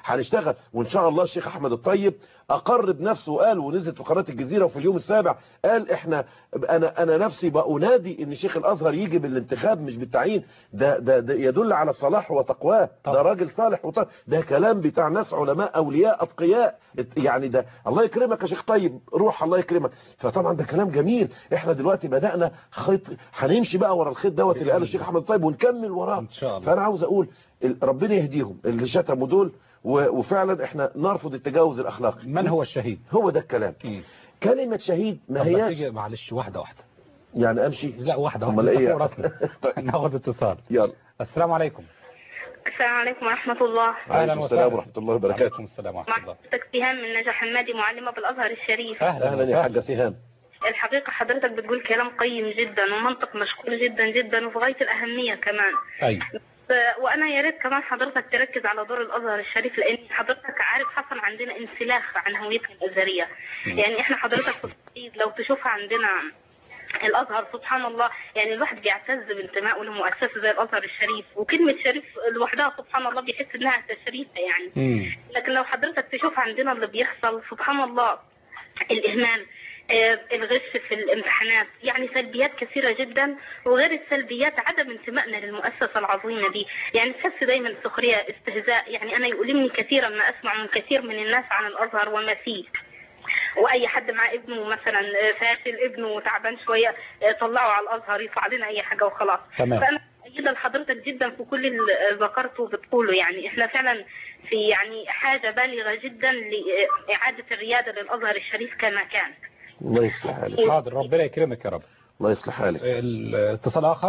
هنشتغل وان شاء الله الشيخ احمد الطيب اقر بنفسه وقال ونزلت في قناه الجزيره وفي اليوم السابع قال احنا انا انا نفسي بأنادي ان شيخ الازهر يجي بالانتخاب مش بالتعيين ده ده, ده يدل على صلاحه وتقواه ده راجل صالح وطالح ده كلام بتاع ناس علماء اولياء اتقياء يعني ده الله يكرمك يا شيخ طيب روح الله يكرمك فطبعا ده كلام جميل احنا دلوقتي بدانا خيط هنمشي بقى ورا الخيط دوت اللي قاله الشيخ احمد طيب ونكمل وراه ان شاء الله فانا عاوز اقول ال- ربنا يهديهم اللي شتموا دول و- وفعلا احنا نرفض التجاوز الاخلاقي من هو الشهيد هو ده الكلام مم. كلمة شهيد ما طب هياش تيجي معلش واحدة واحدة يعني امشي لا واحدة أمال واحدة إيه؟ فوق راسنا ناخد اتصال يلا السلام عليكم السلام عليكم ورحمة الله عليكم السلام ورحمة الله وبركاته عليكم السلام ورحمة الله حضرتك سهام من نجا حمادي معلمة بالأزهر الشريف اهلا اهلا يا وسهلا حاجة سهام الحقيقة حضرتك بتقول كلام قيم جدا ومنطق مشكور جدا جدا وفي غاية الأهمية كمان ايوه ف- وأنا يا ريت كمان حضرتك تركز على دور الأزهر الشريف لأن حضرتك عارف حصل عندنا انسلاخ عن هويتنا الأزهرية يعني إحنا حضرتك في الصعيد لو تشوف عندنا الازهر سبحان الله يعني الواحد بيعتز بانتمائه لمؤسسه زي الازهر الشريف وكلمه شريف لوحدها سبحان الله بيحس انها تشريفه يعني مم. لكن لو حضرتك تشوف عندنا اللي بيحصل سبحان الله الإهمال آه، الغش في الامتحانات يعني سلبيات كثيرة جدا وغير السلبيات عدم انتمائنا للمؤسسة العظيمة دي يعني تحس دايما سخرية استهزاء يعني أنا يؤلمني كثيرا ما أسمع من كثير من الناس عن الأزهر وما فيه واي حد مع ابنه مثلا آه، فاشل ابنه تعبان شويه آه، طلعه على الازهر يطلع لنا اي حاجه وخلاص تمام. فانا مؤيده لحضرتك جدا في كل اللي ذكرته بتقوله يعني احنا فعلا في يعني حاجه بالغه جدا لاعاده الرياده للازهر الشريف كما كان الله يصلح حالك حاضر ربنا يكرمك يا رب الله يصلح حالك الاتصال اخر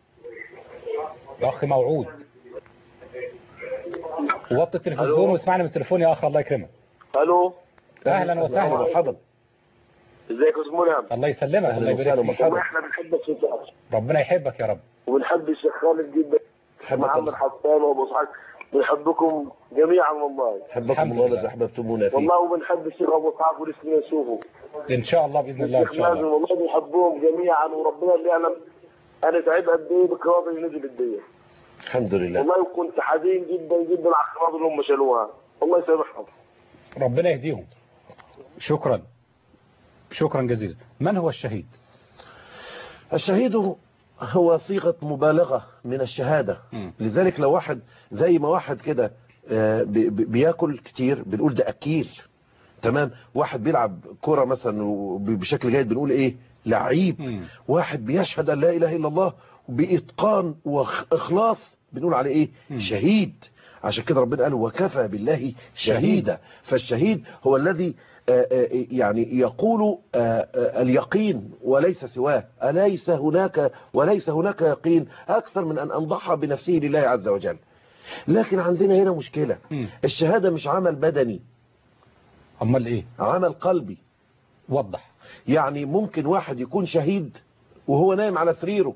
اخ موعود وطي التلفزيون واسمعنا من التليفون يا اخ الله يكرمك الو اهلا وسهلا مرحبا ازيك يا استاذ ملهم الله يسلمك الله اهلا وسهلا يبارك فيك ومرحبا احنا بنحبك في الدعوة. ربنا يحبك يا رب وبنحب الشيخ خالد جدا حبك محمد الله حسان وابو اسحاق بنحبكم جميعا والله حبكم الحمد الله لله. الذي احببتمونا فيه والله وبنحب الشيخ ابو اسحاق ولسنا نشوفه ان شاء الله باذن الله ان الشيخ شاء مازن الله والله بنحبهم جميعا وربنا اللي يعلم انا سعيد قد ايه بالقرار اللي نزل الدنيا الحمد لله والله كنت حزين جدا جدا على القرار اللي هم شالوها الله يسامحهم ربنا يهديهم شكرا شكرا جزيلا من هو الشهيد الشهيد هو صيغة مبالغة من الشهادة مم. لذلك لو واحد زي ما واحد كده آه، بي- بي- بياكل كتير بنقول ده أكيل تمام واحد بيلعب كرة مثلا وب- بشكل جيد بنقول ايه لعيب مم. واحد بيشهد ان لا اله الا الله بإتقان واخلاص بنقول عليه ايه مم. شهيد عشان كده ربنا قال وكفى بالله شهيدا فالشهيد هو الذي آه، آه، يعني يقول آه، آه، اليقين وليس سواه أليس هناك وليس هناك يقين أكثر من أن أنضحى بنفسه لله عز وجل لكن عندنا هنا مشكلة مم. الشهادة مش عمل بدني امال ايه عمل قلبي وضح يعني ممكن واحد يكون شهيد وهو نايم على سريره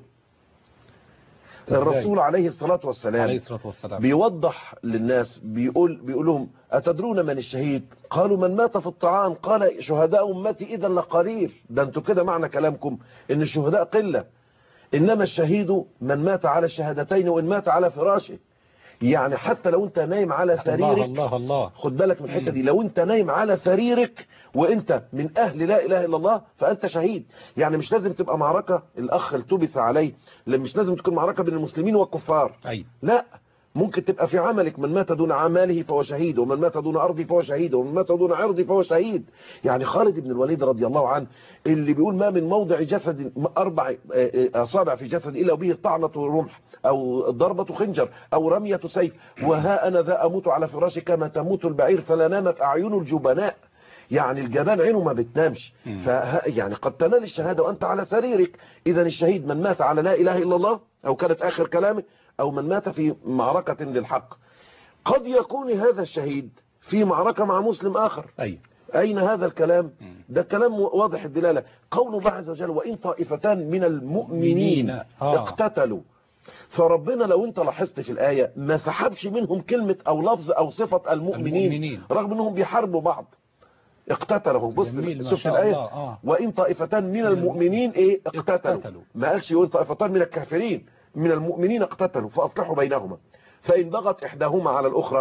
إزاي؟ الرسول عليه الصلاة والسلام عليه الصلاه والسلام بيوضح للناس بيقول بيقول لهم أتدرون من الشهيد قالوا من مات في الطعام قال شهداء أمتي إذا لقليل ده انتوا كده معنى كلامكم إن الشهداء قلة إنما الشهيد من مات على الشهادتين وإن مات على فراشه يعني حتى لو انت نايم على الله سريرك الله الله خد بالك من الحته دي لو انت نايم على سريرك وانت من اهل لا اله الا الله فانت شهيد يعني مش لازم تبقى معركه الاخ التبس عليه لا، مش لازم تكون معركه بين المسلمين والكفار ايوه لا ممكن تبقى في عملك من مات دون عماله فهو شهيد ومن مات دون أرضي فهو شهيد ومن مات دون عرضي فهو شهيد يعني خالد بن الوليد رضي الله عنه اللي بيقول ما من موضع جسد أربع أصابع في جسد إلا به طعنة رمح أو ضربة خنجر أو رمية سيف وها أنا ذا أموت على فراشي كما تموت البعير فلا نامت أعين الجبناء يعني الجبان عينه ما بتنامش ف يعني قد تنال الشهادة وأنت على سريرك إذا الشهيد من مات على لا إله إلا الله أو كانت آخر كلامه أو من مات في معركة للحق قد يكون هذا الشهيد في معركة مع مسلم آخر ايوه أين هذا الكلام ده كلام واضح الدلالة قول الله عز وجل وإن طائفتان من المؤمنين آه. اقتتلوا فربنا لو انت لاحظت في الآية ما سحبش منهم كلمة أو لفظ أو صفة المؤمنين, المؤمنين. رغم أنهم بيحاربوا بعض اقتتلوا بص جميل، ما شفت شاء الآية الله، آه. وإن طائفتان من المؤمنين إيه اقتتلوا اقتتلوا. ما قالش وإن طائفتان من الكافرين من المؤمنين اقتتلوا فأصلحوا بينهما فإن بغت إحداهما على الأخرى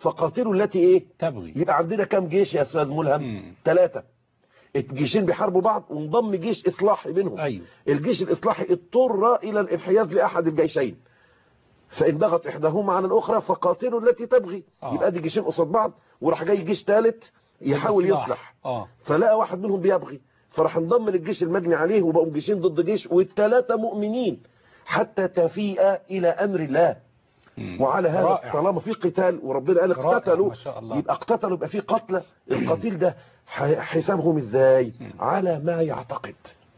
فقاتلوا التي ايه تبغي يبقى عندنا كام جيش يا استاذ ملهم ثلاثة الجيشين بيحاربوا بعض وانضم جيش اصلاحي بينهم أيوه. الجيش الاصلاحي اضطر الى الانحياز لاحد الجيشين فان بغت احداهما على الاخرى فقاتلوا التي تبغي آه. يبقى دي جيشين قصاد بعض وراح جاي جيش ثالث يحاول الإصلاح. يصلح اه فلقى واحد منهم بيبغي فراح انضم للجيش المجني عليه وبقوا جيشين ضد جيش والثلاثه مؤمنين حتى تفيء الى امر الله وعلى هذا رائع. طالما في قتال وربنا قال رائع، اقتتلوا ما شاء الله. يبقى اقتتلوا يبقى في قتلى القتيل ده ح- حسابهم ازاي على ما يعتقد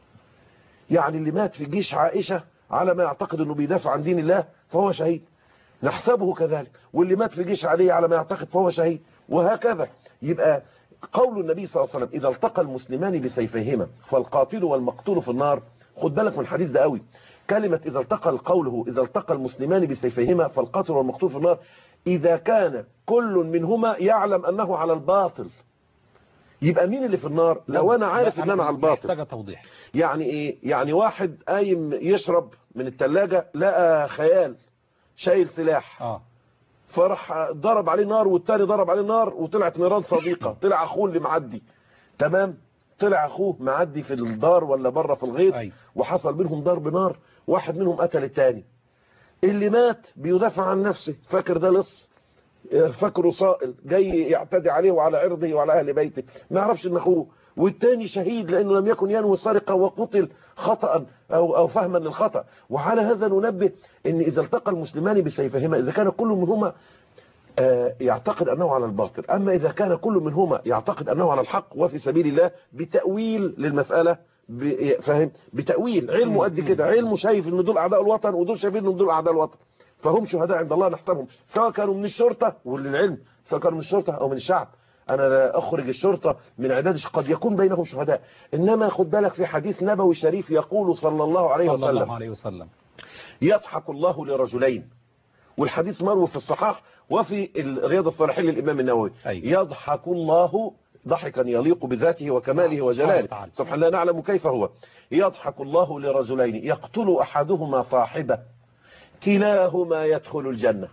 يعني اللي مات في جيش عائشة على ما يعتقد انه بيدافع عن دين الله فهو شهيد نحسبه كذلك واللي مات في جيش علي على ما يعتقد فهو شهيد وهكذا يبقى قول النبي صلى الله عليه وسلم إذا التقى المسلمان بسيفيهما فالقاتل والمقتول في النار خد بالك من الحديث ده قوي كلمة إذا التقى قوله إذا التقى المسلمان بسيفيهما فالقاتل والمقتول في النار إذا كان كل منهما يعلم أنه على الباطل يبقى مين اللي في النار لو أنا عارف لا، أن أنا على الباطل محتاجة توضيح يعني ايه يعني واحد قايم يشرب من التلاجة لقى خيال شايل سلاح اه فرح ضرب عليه نار والتاني ضرب عليه نار وطلعت نيران صديقة طلع اخوه اللي معدي تمام طلع اخوه معدي في الدار ولا بره في الغيط أيوة. وحصل بينهم ضرب نار واحد منهم قتل التاني اللي مات بيدافع عن نفسه فاكر ده لص فاكره صائل جاي يعتدي عليه وعلى عرضه وعلى اهل بيته ما يعرفش ان اخوه والتاني شهيد لانه لم يكن ينوي سرقه وقتل خطا او او فهما للخطا وعلى هذا ننبه ان اذا التقى المسلمان بسيفهما اذا كان كل منهما آه، يعتقد أنه على الباطل أما إذا كان كل منهما يعتقد أنه على الحق وفي سبيل الله بتأويل للمسألة ب- فاهم بتأويل علمه قد كده علمه شايف ان دول أعداء الوطن ودول شايفين ان دول أعداء الوطن فهم شهداء عند الله نحسبهم سواء كانوا من الشرطة وللعلم سواء كانوا من الشرطة أو من الشعب أنا لا أخرج الشرطة من عداد قد يكون بينهم شهداء إنما خد بالك في حديث نبوي شريف يقول صلى الله عليه صلى وسلم الله عليه وسلم يضحك الله لرجلين والحديث مروي في الصحاح وفي رياض الصالحين للإمام النووي أيوة. يضحك الله ضحكا يليق بذاته وكماله سبحانه وجلاله وتعالى. سبحان الله نعلم كيف هو يضحك الله لرجلين يقتل أحدهما صاحبه كلاهما يدخل الجنة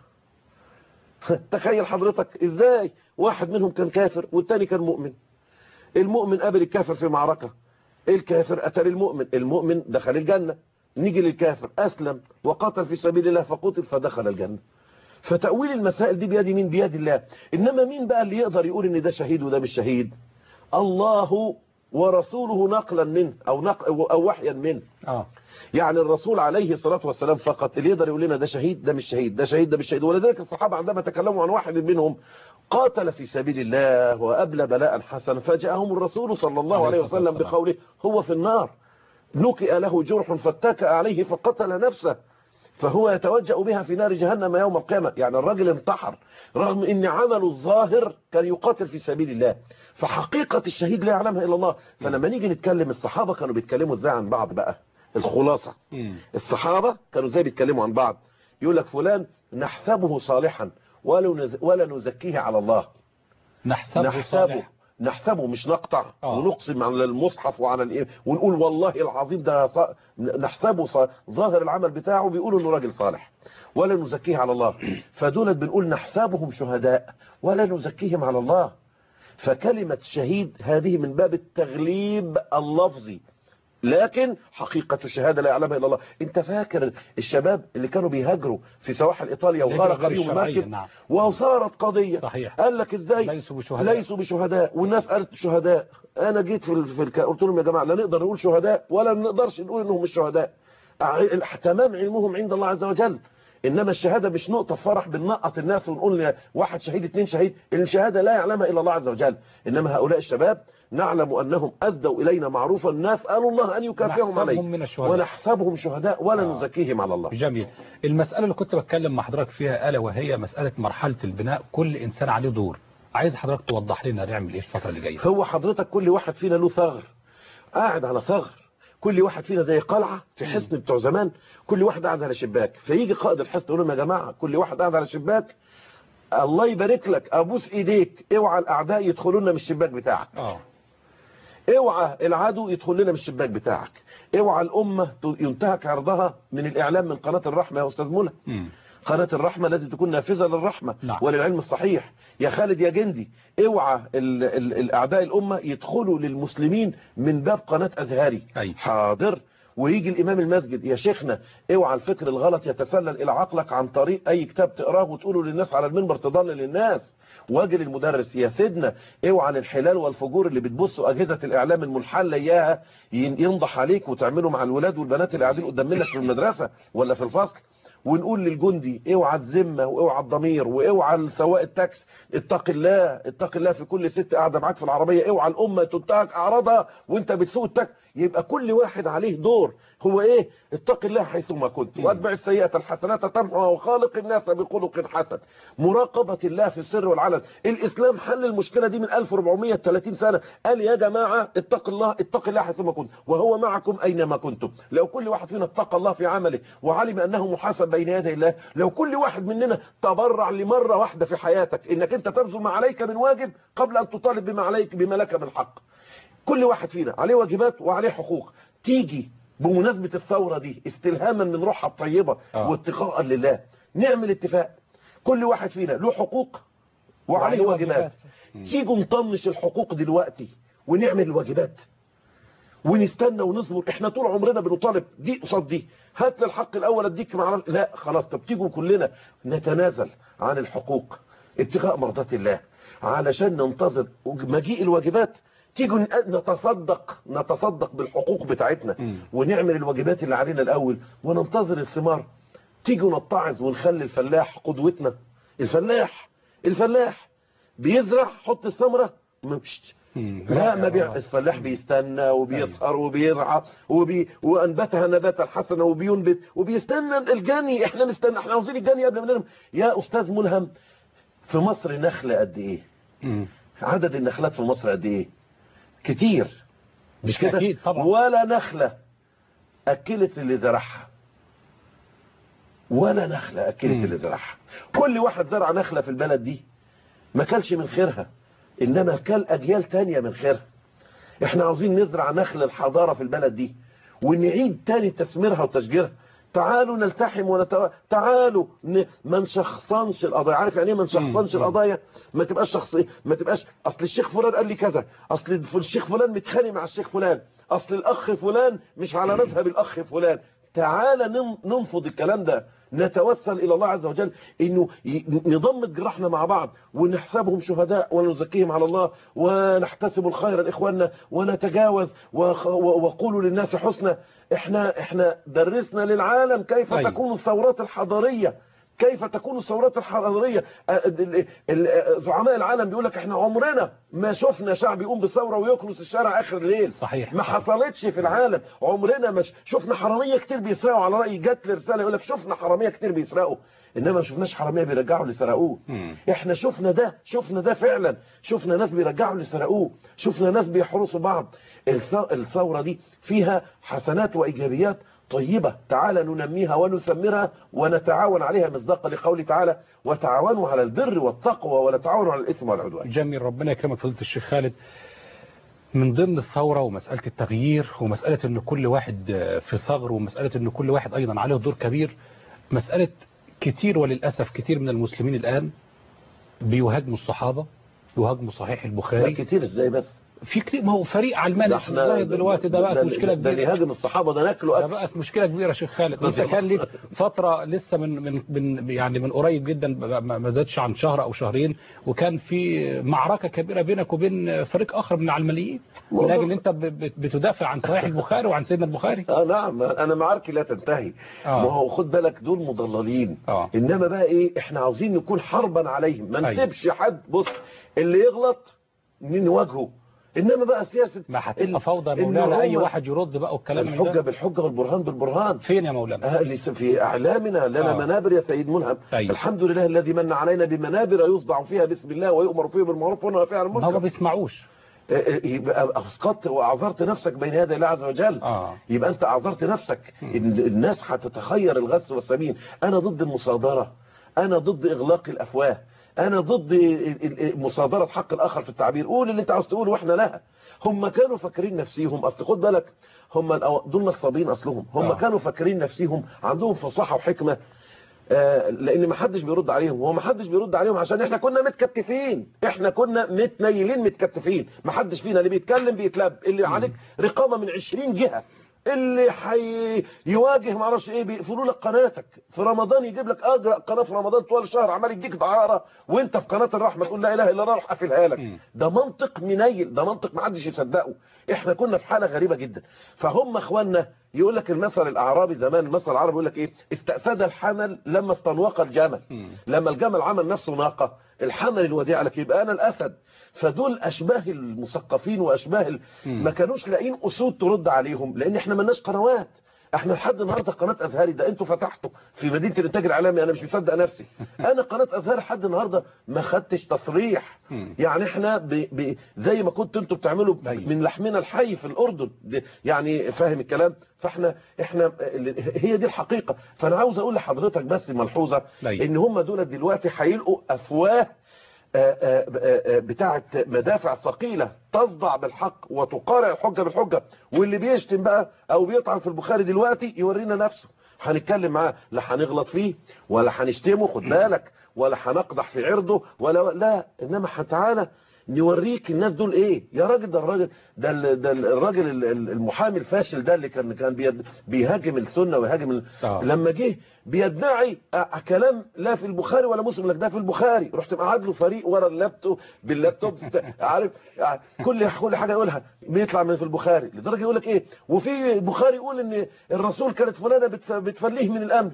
تخيل حضرتك ازاي واحد منهم كان كافر والتاني كان مؤمن المؤمن قابل الكافر في معركة الكافر قتل المؤمن المؤمن دخل الجنة نيجي للكافر أسلم وقتل في سبيل الله فقتل فدخل الجنة فتأويل المسائل دي بيد مين بيد الله إنما مين بقى اللي يقدر يقول إن ده شهيد وده مش شهيد الله ورسوله نقلا منه أو, نقل أو وحيا منه اه يعني الرسول عليه الصلاة والسلام فقط اللي يقدر يقول لنا ده شهيد ده مش شهيد ده شهيد ده مش شهيد ولذلك الصحابة عندما تكلموا عن واحد منهم قاتل في سبيل الله وأبلى بلاء حسنا فجاءهم الرسول صلى الله عليه عليه الصلاة وسلم والسلام. بقوله هو في النار نكئ له جرح فاتكأ عليه فقتل نفسه فهو يتوجأ بها في نار جهنم يوم القيامة يعني الراجل انتحر رغم ان عمله الظاهر كان يقاتل في سبيل الله فحقيقة الشهيد لا يعلمها إلا الله فلما نيجي نتكلم الصحابة كانوا بيتكلموا ازاي عن بعض بقى الخلاصة مم. الصحابة كانوا ازاي بيتكلموا عن بعض يقول لك فلان نحسبه صالحا ولا نز- ولا نزكيه على الله نحسبه نحسبه صالح نحسبه مش نقطع آه. ونقسم على المصحف وعلى الايه ونقول والله العظيم ده ص... نحسبه ص... ظاهر العمل بتاعه بيقولوا انه راجل صالح ولا نزكيه على الله فدولت بنقول نحسبهم شهداء ولا نزكيهم على الله فكلمة شهيد هذه من باب التغليب اللفظي لكن حقيقة الشهادة لا يعلمها إلا الله انت فاكر الشباب اللي كانوا بيهاجروا في سواحل إيطاليا الهجرة وغرق غير بيهم الشرعية، المركب نعم. وصارت قضية صحيح. قال لك ازاي ليسوا بشهداء. ليسوا بشهداء والناس قالت شهداء انا جيت في, ال... في الك... قلت لهم يا جماعة لا نقدر نقول شهداء ولا نقدرش نقول انهم مش شهداء ع- تمام علمهم عند الله عز وجل انما الشهادة مش نقطة فرح بننقط الناس ونقول واحد شهيد اتنين شهيد الشهادة لا يعلمها الا الله عز وجل انما هؤلاء الشباب نعلم انهم ادوا الينا معروفا نسأل الله ان يكافئهم نحسبهم عليه من الشهداء. ونحسبهم شهداء ولا آه. نزكيهم على الله جميل المسألة اللي كنت بتكلم مع حضرتك فيها ألا وهي مسألة مرحلة البناء كل إنسان عليه دور عايز حضرتك توضح لنا نعمل إيه الفترة اللي جاية هو حضرتك كل واحد فينا له ثغر قاعد على ثغر كل واحد فينا زي قلعة في حصن بتوع زمان كل واحد قاعد على شباك فيجي قائد الحصن يقول لهم يا جماعة كل واحد قاعد على شباك الله يبارك لك ابوس ايديك اوعى الاعداء يدخلوا لنا من الشباك بتاعك اه اوعى العدو يدخل لنا من الشباك بتاعك اوعى الامة ت- ينتهك عرضها من الاعلام من قناة الرحمة يا استاذ منى مم. قناة الرحمة لازم تكون نافذة للرحمة نعم. وللعلم الصحيح يا خالد يا جندي اوعى ال- ال- الاعداء الامة يدخلوا للمسلمين من باب قناة ازهري أي. حاضر ويجي الامام المسجد يا شيخنا اوعى الفكر الغلط يتسلل الى عقلك عن طريق اي كتاب تقراه وتقوله للناس على المنبر تضلل الناس واجي للمدرس يا سيدنا اوعى الانحلال والفجور اللي بتبصوا اجهزه الاعلام المنحله اياها ين- ينضح عليك وتعمله مع الولاد والبنات اللي قاعدين قدام منك في المدرسه ولا في الفصل ونقول للجندي اوعى الذمه واوعى الضمير واوعى سواق التاكس اتق الله اتق الله في كل ست قاعده معاك في العربيه اوعى الامه تنتهك اعراضها وانت بتسوق التاكس يبقى كل واحد عليه دور هو ايه اتق الله حيثما كنت واتبع السيئه الحسنات تمحوها وخالق الناس بخلق حسن مراقبه الله في السر والعلن الاسلام حل المشكله دي من 1430 سنه قال يا جماعه اتق الله اتق الله حيثما كنت وهو معكم اينما كنتم لو كل واحد فينا اتقى الله في عمله وعلم انه محاسب بين يدي الله لو كل واحد مننا تبرع لمره واحده في حياتك انك انت تبذل ما عليك من واجب قبل ان تطالب بما عليك بما لك من حق كل واحد فينا عليه واجبات وعليه حقوق تيجي بمناسبة الثورة دي استلهاما من روحها الطيبة آه. واتقاء لله نعمل اتفاق كل واحد فينا له حقوق وعليه وعليه واجبات واجبات. تيجوا نطنش الحقوق دلوقتي ونعمل الواجبات ونستنى ونصبر احنا طول عمرنا بنطالب دي قصاد دي هات لي الحق الاول اديك مع لا خلاص طب تيجوا كلنا نتنازل عن الحقوق ابتغاء مرضات الله علشان ننتظر مجيء الواجبات تيجوا ن- نتصدق نتصدق بالحقوق بتاعتنا مم. ونعمل الواجبات اللي علينا الاول وننتظر الثمار تيجوا نتعظ ونخلي الفلاح قدوتنا الفلاح الفلاح بيزرع حط الثمره مش مم. لا ما بي... آه. الفلاح بيستنى وبيسهر وبيرعى وبي... وانبتها نباتا حسنا وبينبت وبيستنى الجني احنا نستنى احنا عاوزين الجني قبل ما ننام يا استاذ ملهم في مصر نخله قد ايه مم. عدد النخلات في مصر قد ايه كتير مش كده أكيد طبعا. ولا نخله اكلت اللي زرعها ولا نخله اكلت مم. اللي زرعها كل واحد زرع نخله في البلد دي ما كلش من خيرها انما كل اجيال تانية من خيرها احنا عاوزين نزرع نخل الحضارة في البلد دي ونعيد تاني تسميرها وتشجيرها تعالوا نلتحم ونتو... تعالوا ن... ما نشخصنش القضايا عارف يعني ايه ما نشخصنش مم. القضايا ما تبقاش شخصي ما تبقاش اصل الشيخ فلان قال لي كذا اصل الشيخ فلان متخانق مع الشيخ فلان اصل الاخ فلان مش على مذهب الاخ فلان تعالى نن- ننفض الكلام ده نتوسل الى الله عز وجل انه ي- نضمد جراحنا مع بعض ونحسبهم شهداء ونزكيهم على الله ونحتسب الخير لاخواننا ونتجاوز وخ- و- وقولوا للناس حسنى احنا احنا درسنا للعالم كيف أيوة. تكون الثورات الحضاريه كيف تكون الثورات الحضاريه آه، ال- ال- ال- زعماء العالم بيقول لك احنا عمرنا ما شفنا شعب يقوم بثوره ويكنس الشارع اخر الليل صحيح. ما حصلتش في العالم عمرنا ما ش- شفنا حراميه كتير بيسرقوا على راي جات لي رساله يقول لك شفنا حراميه كتير بيسرقوا انما ما شفناش حراميه بيرجعوا اللي سرقوه مم. احنا شفنا ده شفنا ده فعلا شفنا ناس بيرجعوا اللي سرقوه شفنا ناس بيحرسوا بعض الث- الثوره دي فيها حسنات وايجابيات طيبة تعالى ننميها ونثمرها ونتعاون عليها مصداقا لقوله تعالى وتعاونوا على البر والتقوى ولا تعاونوا على الإثم والعدوان جميل ربنا يكرمك فضيله الشيخ خالد من ضمن الثورة ومسألة التغيير ومسألة ان كل واحد آه، في ثغر ومسألة ان كل واحد ايضا عليه دور كبير مسألة كتير وللأسف كتير من المسلمين الآن بيهاجموا الصحابة يهاجموا صحيح لا البخاري كتير ازاي بس في كتير ما هو فريق علماني ده في الظاهر احنا دلوقتي ده بقت مشكلة ده اللي كبيرة يهاجم الصحابة ده ناكله ده أكل بقت مشكلة كبيرة يا شيخ خالد انت كان ليك فترة لسه من من من يعني من قريب جدا ما ما زادش عن شهر او شهرين وكان في معركة كبيرة بينك وبين فريق اخر من العلمانيين من والله. اجل ان انت ب- ب- بتدافع عن صحيح البخاري وعن سيدنا البخاري اه نعم انا معاركي لا تنتهي آه. ما هو خد بالك دول مضللين آه. انما بقى ايه احنا عاوزين نكون حربا عليهم ما أيوة. نسيبش حد بص اللي يغلط نواجهه انما بقى سياسه ما هتبقى ال- فوضى يا إن مولانا اي هم- واحد يرد بقى والكلام من الحجه ده بالحجه والبرهان بالبرهان فين يا مولانا آه ليس في اعلامنا لنا آه. منابر يا سيد ملهم أيوة. الحمد لله الذي من علينا بمنابر يصدع فيها باسم الله ويؤمر فيه بالمعروف وينهى فيها عن ما هو ما المنكر بيسمعوش آه، آه، يبقى اسقطت واعذرت نفسك بين يدي الله عز وجل اه يبقى انت اعذرت نفسك مم. إن الناس هتتخير الغث والسمين انا ضد المصادرة انا ضد اغلاق الافواه انا ضد ال- ال- ال- مصادرة حق الاخر في التعبير قول اللي انت عاوز تقوله واحنا لها هم كانوا فاكرين نفسيهم اصل خد بالك هم الأو- دول نصابين اصلهم هم آه. كانوا فاكرين نفسيهم عندهم فصاحة وحكمة آه، لان ما حدش بيرد عليهم هو ما حدش بيرد عليهم عشان احنا كنا متكتفين احنا كنا متنيلين متكتفين ما حدش فينا اللي بيتكلم بيتلب اللي عليك رقابه من 20 جهه اللي حي... يواجه ما اعرفش ايه بيقفلوا لك قناتك في رمضان يجيب لك اجرأ قناه في رمضان طوال الشهر عمال يديك دعاره وانت في قناه الرحمه تقول لا اله الا الله راح قافلها لك ده منطق منيل ده منطق ما حدش يصدقه احنا كنا في حاله غريبه جدا فهم اخواننا يقول لك المثل الاعرابي زمان المثل العربي يقول لك ايه استأسد الحمل لما استنوق الجمل لما الجمل عمل نفسه ناقه الحمل الوديع لك يبقى انا الاسد فدول اشباه المثقفين واشباه ال... ما كانوش لاقيين اسود ترد عليهم لان احنا ملناش قنوات احنا لحد النهارده قناه ازهري ده انتوا فتحتوا في مدينه الانتاج الاعلامي انا مش مصدق نفسي انا قناه ازهري لحد النهارده ما خدتش تصريح يعني احنا ب... ب... زي ما كنتوا انتوا بتعملوا من لحمنا الحي في الاردن ده يعني فاهم الكلام فاحنا احنا هي دي الحقيقه فانا عاوز اقول لحضرتك بس ملحوظه ان هم دول دلوقتي هيلقوا افواه بتاعه مدافع ثقيلة تصدع بالحق وتقارع الحجة بالحجة واللي بيشتم بقى او بيطعن في البخاري دلوقتي يورينا نفسه هنتكلم معاه لا هنغلط فيه ولا هنشتمه خد بالك ولا هنقدح في عرضه ولا لا انما تعالى نوريك الناس دول ايه يا راجل ده الراجل ده ال- ده الراجل ال- ال- المحامي الفاشل ده اللي كان كان بيد- بيهاجم السنه ويهاجم ال- آه. لما جه بيدعي آه، كلام لا في البخاري ولا مسلم لك ده في البخاري رحت مقعد له فريق ورا اللابتوب باللابتوب عارف يعني كل كل حاجه يقولها بيطلع من في البخاري لدرجه يقول لك ايه وفي البخاري يقول ان الرسول كانت فلانه بتف- بتفليه من الامن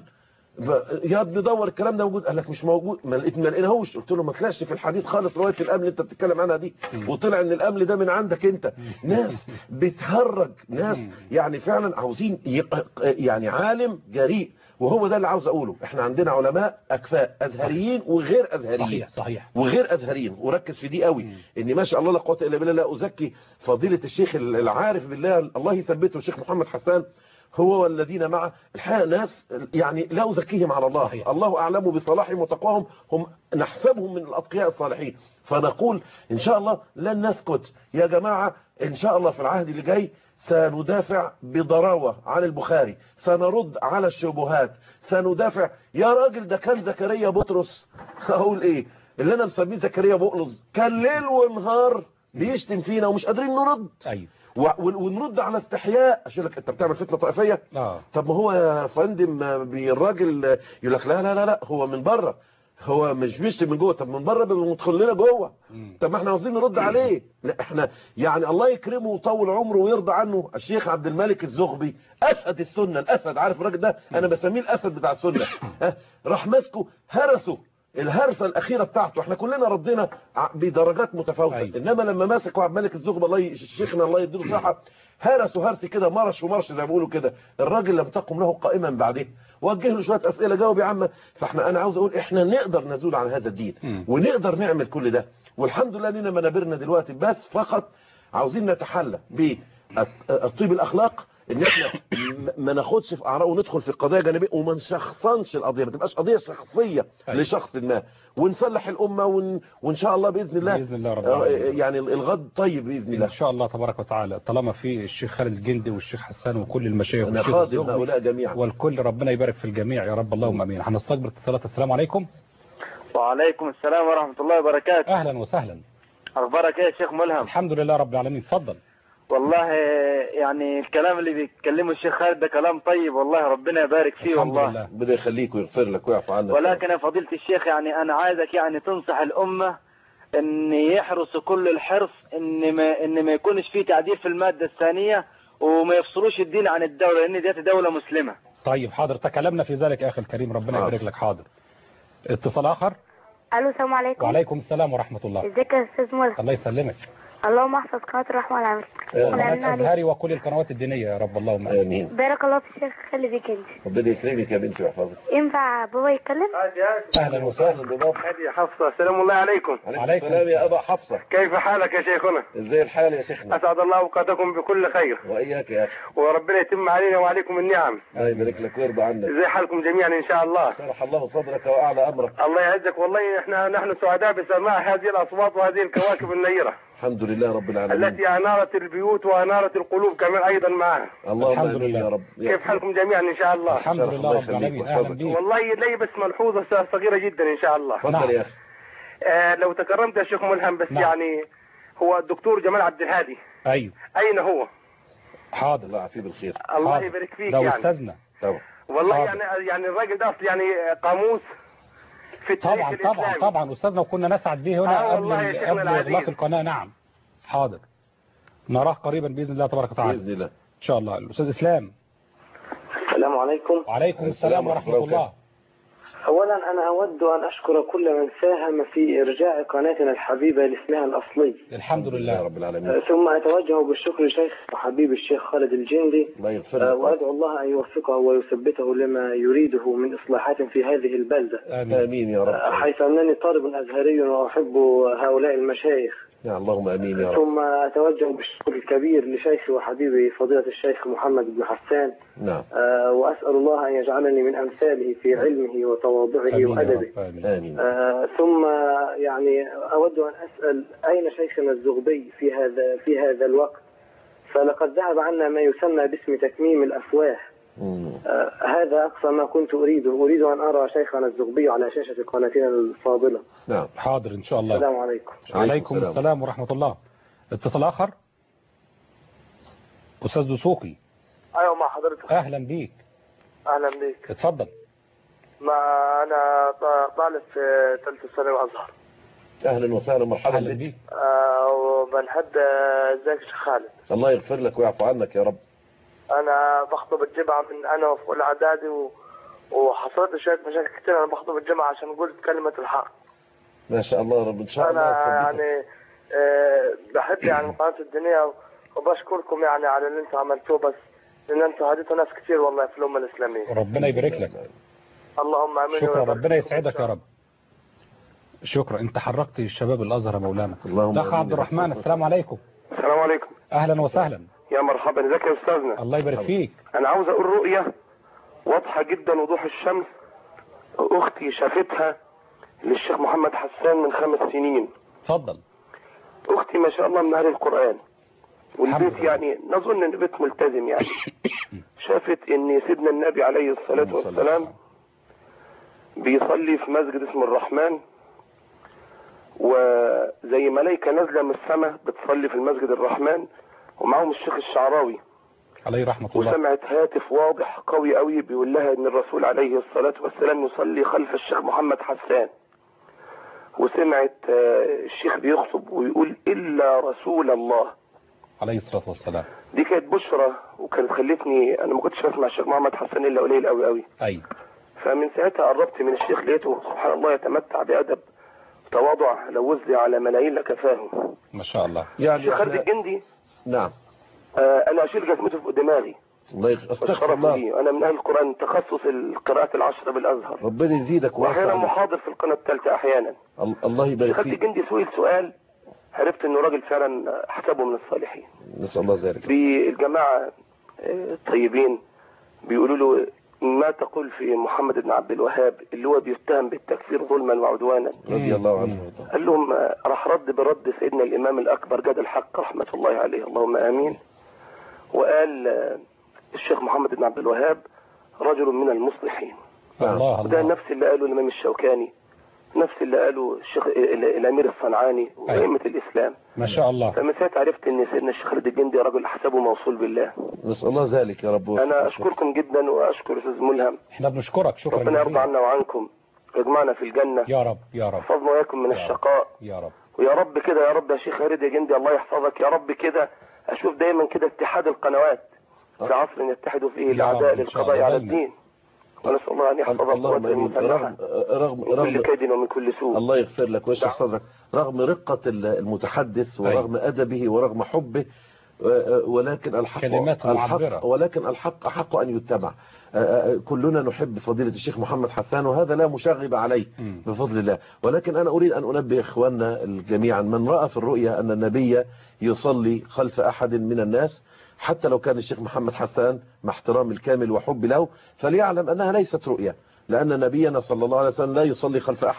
ف- يا ابني دور الكلام ده موجود قال لك مش موجود ما لقيت ما لقيناهوش قلت له ما طلعش في الحديث خالص روايه الامن اللي انت بتتكلم عنها دي وطلع ان الامن ده من عندك انت ناس بتهرج ناس يعني فعلا عاوزين يق- يعني عالم جريء وهو ده اللي عاوز اقوله احنا عندنا علماء اكفاء ازهريين وغير ازهريين صحيح صحيح وغير ازهريين وركز في دي قوي ان ما شاء الله لا قوه الا بالله لا ازكي فضيله الشيخ العارف بالله الله يثبته الشيخ محمد حسان هو والذين معه الحقيقه ناس يعني لا ازكيهم على الله صحيح. الله اعلم بصلاحهم وتقواهم هم نحسبهم من الاتقياء الصالحين فنقول ان شاء الله لن نسكت يا جماعه ان شاء الله في العهد اللي جاي سندافع بضراوة عن البخاري سنرد على الشبهات سندافع يا راجل ده كان زكريا بطرس اقول ايه اللي انا مسميه زكريا بقلظ كان ليل ونهار بيشتم فينا ومش قادرين نرد ايوه و- ون- ونرد على استحياء عشان لك انت بتعمل فتنه طائفيه اه طب ما هو يا فندم آه، بي- الراجل آه، يقول لك لا لا لا لا هو من بره هو مش بيشتم من جوه طب من بره بيبقى مدخل لنا جوه طب ما احنا عاوزين نرد عليه لا احنا يعني الله يكرمه ويطول عمره ويرضى عنه الشيخ عبد الملك الزغبي اسد السنه الاسد عارف الراجل ده انا بسميه الاسد بتاع السنه ها، راح ماسكه هرسه الهرسه الاخيره بتاعته احنا كلنا ردينا ع- بدرجات متفاوته أيوة. انما لما ماسك عبد الملك الزغبي الله ي- شيخنا الله يديله الصحه هرسوا هرس كده مرش ومرش زي ما بيقولوا كده الراجل لم تقم له قائما بعده وجه له شويه اسئله جاوب يا عم فاحنا انا عاوز اقول احنا نقدر نزول عن هذا الدين مم. ونقدر نعمل كل ده والحمد لله لنا منابرنا دلوقتي بس فقط عاوزين نتحلى بالطيب الاخلاق ان احنا م- ما ناخدش في اعراء وندخل في قضايا جانبيه وما نشخصنش القضيه ما تبقاش قضيه شخصيه أيوة. لشخص ما ونصلح الامه ون... وان شاء الله باذن الله بإذن الله رب آه، العالمين. يعني الغد طيب باذن الله ان شاء الله تبارك وتعالى طالما في الشيخ خالد الجندي والشيخ حسان وكل المشايخ انا والشيخ خادم الزغبي هؤلاء جميعا والكل ربنا يبارك في الجميع يا رب اللهم امين هنستقبل اتصالات السلام عليكم وعليكم السلام ورحمة الله وبركاته اهلا وسهلا أخبارك إيه يا شيخ ملهم الحمد لله رب العالمين اتفضل والله يعني الكلام اللي بيتكلمه الشيخ خالد ده كلام طيب والله ربنا يبارك فيه الحمد والله لله ربنا يخليك ويغفر لك ويعفو عنك ولكن يا فضيلة الشيخ يعني أنا عايزك يعني تنصح الأمة إن يحرصوا كل الحرص إن ما إن ما يكونش فيه تعديل في المادة الثانية وما يفصلوش الدين عن الدولة لأن ديت دولة مسلمة طيب حاضر تكلمنا في ذلك يا اخي الكريم ربنا حاضر. يبارك لك حاضر اتصال اخر الو السلام عليكم وعليكم السلام ورحمة الله ازيك يا استاذ مولى الله يسلمك اللهم احفظ قناه الرحمه والعمل قناة ازهري وكل القنوات الدينية يا رب اللهم امين امين بارك الله في الشيخ خالد الجندي ربنا يكرمك يا بنتي ويحفظك ينفع بابا يتكلم اهلا وسهلا اهلا ببابا هذه حفصة سلام الله عليكم عليكم عليكم السلام يا ابا حفصه كيف حالك يا شيخنا ازاي الحال يا شيخنا أسعد الله أوقاتكم بكل خير واياك يا اخي وربنا يتم علينا وعليكم النعم الله يبارك لك ويرضى عنك ازي حالكم جميعا إن شاء الله شرح الله صدرك واعلى امرك الله يعزك والله احنا نحن سعداء بسماع هذه الأصوات وهذه الكواكب النيرة الحمد لله رب العالمين التي انارت البيوت وانارت القلوب كمان ايضا معها اللهم الحمد امين لله. يا رب كيف حالكم جميعا ان شاء الله الحمد شرف لله الله رب يخليك العالمين اهلا ويحفظك. بيك والله لي بس ملحوظه صغيره جدا ان شاء الله اتفضل نعم. يا اخي آه لو تكرمت يا شيخ ملهم بس نعم. يعني هو الدكتور جمال عبد الهادي ايوه اين هو حاضر الله يعافيه بالخير الله حاضر. يبارك فيك ده يعني استاذنا طبعا والله حاضر. يعني يعني الراجل ده اصل يعني قاموس في التاريخ طبعا طبعا الإسلامي. طبعا استاذنا وكنا نسعد به هنا آه قبل والله يا شيخنا قبل العزيز. اغلاق القناه نعم حاضر نراه قريبا باذن الله تبارك وتعالى باذن الله ان شاء الله الاستاذ اسلام السلام عليكم وعليكم السلام ورحمه الله أولا أنا أود أن أشكر كل من ساهم في إرجاع قناتنا الحبيبة لاسمها الأصلي الحمد يا لله رب العالمين آه، ثم أتوجه بالشكر لشيخ وحبيب الشيخ خالد الجندي الله يغفر آه، لك وأدعو الله أن يوفقه ويثبته لما يريده من إصلاحات في هذه البلدة امين امين يا آه، رب حيث أنني طالب أزهري وأحب هؤلاء المشايخ يا اللهم امين يا رب ثم أتوجه بالشكر الكبير لشيخي وحبيبي فضيلة الشيخ محمد بن حسان نعم آه، وأسأل الله أن يجعلني من أمثاله في علمه وتواضعه امين يا وأدبه رب امين امين آه، ثم يعني أود أن أسأل أين شيخنا الزغبي في هذا في هذا الوقت فلقد ذهب عنا ما يسمى باسم تكميم الأفواه مم. آه، هذا أقصى ما كنت أريده أريد أن أرى شيخنا الزغبي على شاشة قناتنا الفاضلة نعم حاضر ان شاء الله السلام عليكم عليكم السلام ورحمه الله اتصال اخر استاذ دسوقي ايوه مع حضرتك اهلا بيك اهلا بك اتفضل ما انا ط- طالب في ثالثه ثانوي ازهر اهلا وسهلا مرحبا اهلا بك بيك آه وبنحب آه، ازيك يا شيخ خالد الله يغفر لك ويعفو عنك يا رب انا بخطب الجامعه من انا في اولى اعدادي و... وحصلت لي شويه مشاكل كتير انا بخطب الجامعه عشان قلت كلمه الحق ما شاء الله يا رب ان شاء الله انا يثبتك. يعني آه بحب يعني قناه الدنيا وبشكركم يعني على اللي انتم عملتوه بس لان انتم هديتوا ناس كتير والله في الامه الاسلاميه ربنا يبارك لك اللهم امين شكرا ويبارك ربنا فيكم. يسعدك يا رب شكرا انت حركت الشباب الازهر يا مولانا اللهم الاخ آمين عبد يا رب. الرحمن السلام عليكم السلام عليكم اهلا وسهلا يا مرحبا ازيك يا استاذنا الله يبارك فيك انا عاوز اقول رؤيه واضحه جدا وضوح الشمس اختي شافتها للشيخ محمد حسان من خمس سنين اتفضل اختي ما شاء الله من اهل القران والبيت الحمد لله. يعني نظن ان بيت ملتزم يعني شافت ان سيدنا النبي عليه الصلاه والسلام بيصلي في مسجد اسمه الرحمن وزي ملائكه نازله من السماء بتصلي في المسجد الرحمن ومعاهم الشيخ الشعراوي عليه رحمه الله وسمعت هاتف واضح قوي قوي بيقول لها ان الرسول عليه الصلاة والسلام يصلي خلف الشيخ محمد حسان وسمعت آه، الشيخ بيخطب ويقول الا رسول الله عليه الصلاه والسلام دي كانت بشرى وكانت خلتني انا ما كنتش بسمع الشيخ محمد حسان الا قليل قوي قوي ايوه فمن ساعتها قربت من الشيخ لقيته سبحان الله يتمتع بادب تواضع لو وزي على ملايين لكفاهم ما شاء الله يعني الشيخ خالد احنا الجندي نعم آه، انا اشيل جزمته فوق دماغي الله يغ- استغفر والشرف الله لي انا من اهل القران تخصص القراءات العشره بالازهر ربنا يزيدك واحيانا ويوسع عليك. محاضر في القناه الثالثه احيانا ال- الله يبارك خدت فيك جندي سئل سؤال عرفت انه راجل فعلا حسبه من الصالحين نسال الله ذلك بالجماعه آه، الطيبين بيقولوا له ما تقول في محمد بن عبد الوهاب اللي هو بيتهم بالتكفير ظلما وعدوانا رضي الله عنه وارضاه قال لهم آه، راح رد برد سيدنا الامام الاكبر جاد الحق رحمه الله عليه اللهم امين وقال آه، الشيخ محمد بن عبد الوهاب رجل من المصلحين الله وده الله نفس اللي قاله الامام الشوكاني نفس اللي قاله الشيخ ال- الامير الصنعاني وائمه الاسلام ما شاء الله فمن ساعتها عرفت ان سيدنا الشيخ خالد الجندي رجل حسبه موصول بالله نسال الله ذلك يا رب انا اشكركم جدا واشكر استاذ ملهم احنا بنشكرك شكرا ربنا يرضى جزيلا عنا وعنكم ويجمعنا في الجنه يا رب يا رب يحفظنا واياكم من يا رب. الشقاء يا رب ويا رب كده يا رب يا شيخ خالد يا جندي الله يحفظك يا رب كده اشوف دايما كده اتحاد القنوات في عصر يتحدوا فيه يا رب الاعداء إن شاء للقضاء الله على دايما. الدين ونسال الله ان يحفظ اللهم القوات امين المسلحه رغم رغم من كل رغم كيد ومن كل سوء الله يغفر لك ويشرح صدرك رغم رقة المتحدث ورغم أدبه ورغم حبه آه، ولكن الحق كلماته معبرة. الحق ولكن الحق حق أن يتبع آه، آه، كلنا نحب فضيلة الشيخ محمد حسان وهذا لا مشغب عليه مم. بفضل الله ولكن أنا أريد أن أنبه إخواننا جميعا من رأى في الرؤيا أن النبي يصلي خلف أحد من الناس حتى لو كان الشيخ محمد حسان مع احترام الكامل وحب له فليعلم أنها ليست رؤيا لأن نبينا صلى الله عليه وسلم لا يصلي خلف أحد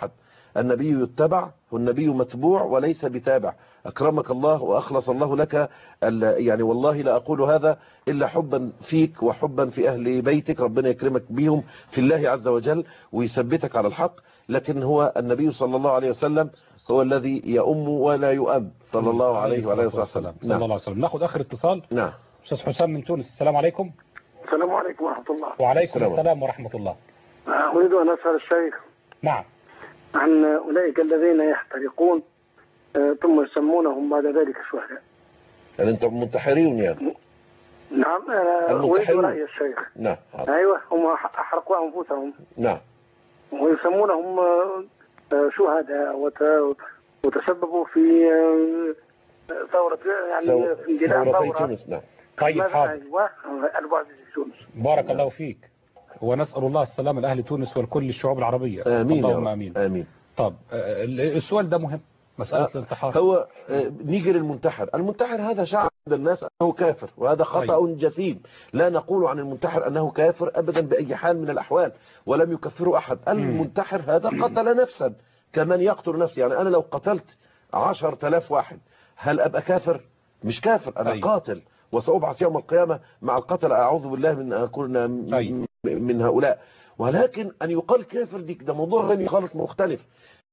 النبي يتبع والنبي متبوع وليس بتابع أكرمك الله وأخلص الله لك ال- يعني والله لا أقول هذا إلا حبا فيك وحبا في أهل بيتك ربنا يكرمك بهم في الله عز وجل ويثبتك على الحق لكن هو النبي صلى الله عليه وسلم هو الذي يؤم ولا يؤم صلى الله عليه وعلى اله وسلم صلى الله عليه وسلم ناخد اخر اتصال نعم استاذ حسام من تونس السلام عليكم السلام عليكم ورحمة الله وعليكم السلام. السلام ورحمة الله آه، أريد أن أسأل الشيخ نعم عن أولئك الذين يحترقون آه، ثم يسمونهم بعد ذلك شهداء يعني انتم منتحرين يعني نعم أنا أريد المنتحرون. رأي الشيخ نعم حاضر. أيوة هم أحرقوا أنفسهم نعم ويسمونهم آه، آه، شهداء وت- وتسببوا في آه، ثورة يعني ثو- في اندلاع ثورتي ثورة تونس نعم طيب ماذا- حاضر أيوة آه، البعد في تونس بارك الله فيك ونسأل الله السلامة لأهل تونس ولكل الشعوب العربية آمين يا اللهم رب. آمين آمين طب آه، السؤال ده مهم مسألة آه، الانتحار هو آه، نيجي للمنتحر المنتحر هذا شعب عند الناس أنه كافر وهذا خطأ جسيم لا نقول عن المنتحر أنه كافر أبدا بأي حال من الأحوال ولم يكفره أحد المنتحر هذا قتل نفسا كمن يقتل نفسه يعني أنا لو قتلت عشر تلاف واحد هل أبقى كافر مش كافر أنا أيوة. قاتل وسأبعث يوم القيامة مع القتل أعوذ بالله من أن أكون م- أيوة. من هؤلاء ولكن أن يقال كافر دي ده موضوع غني خالص مختلف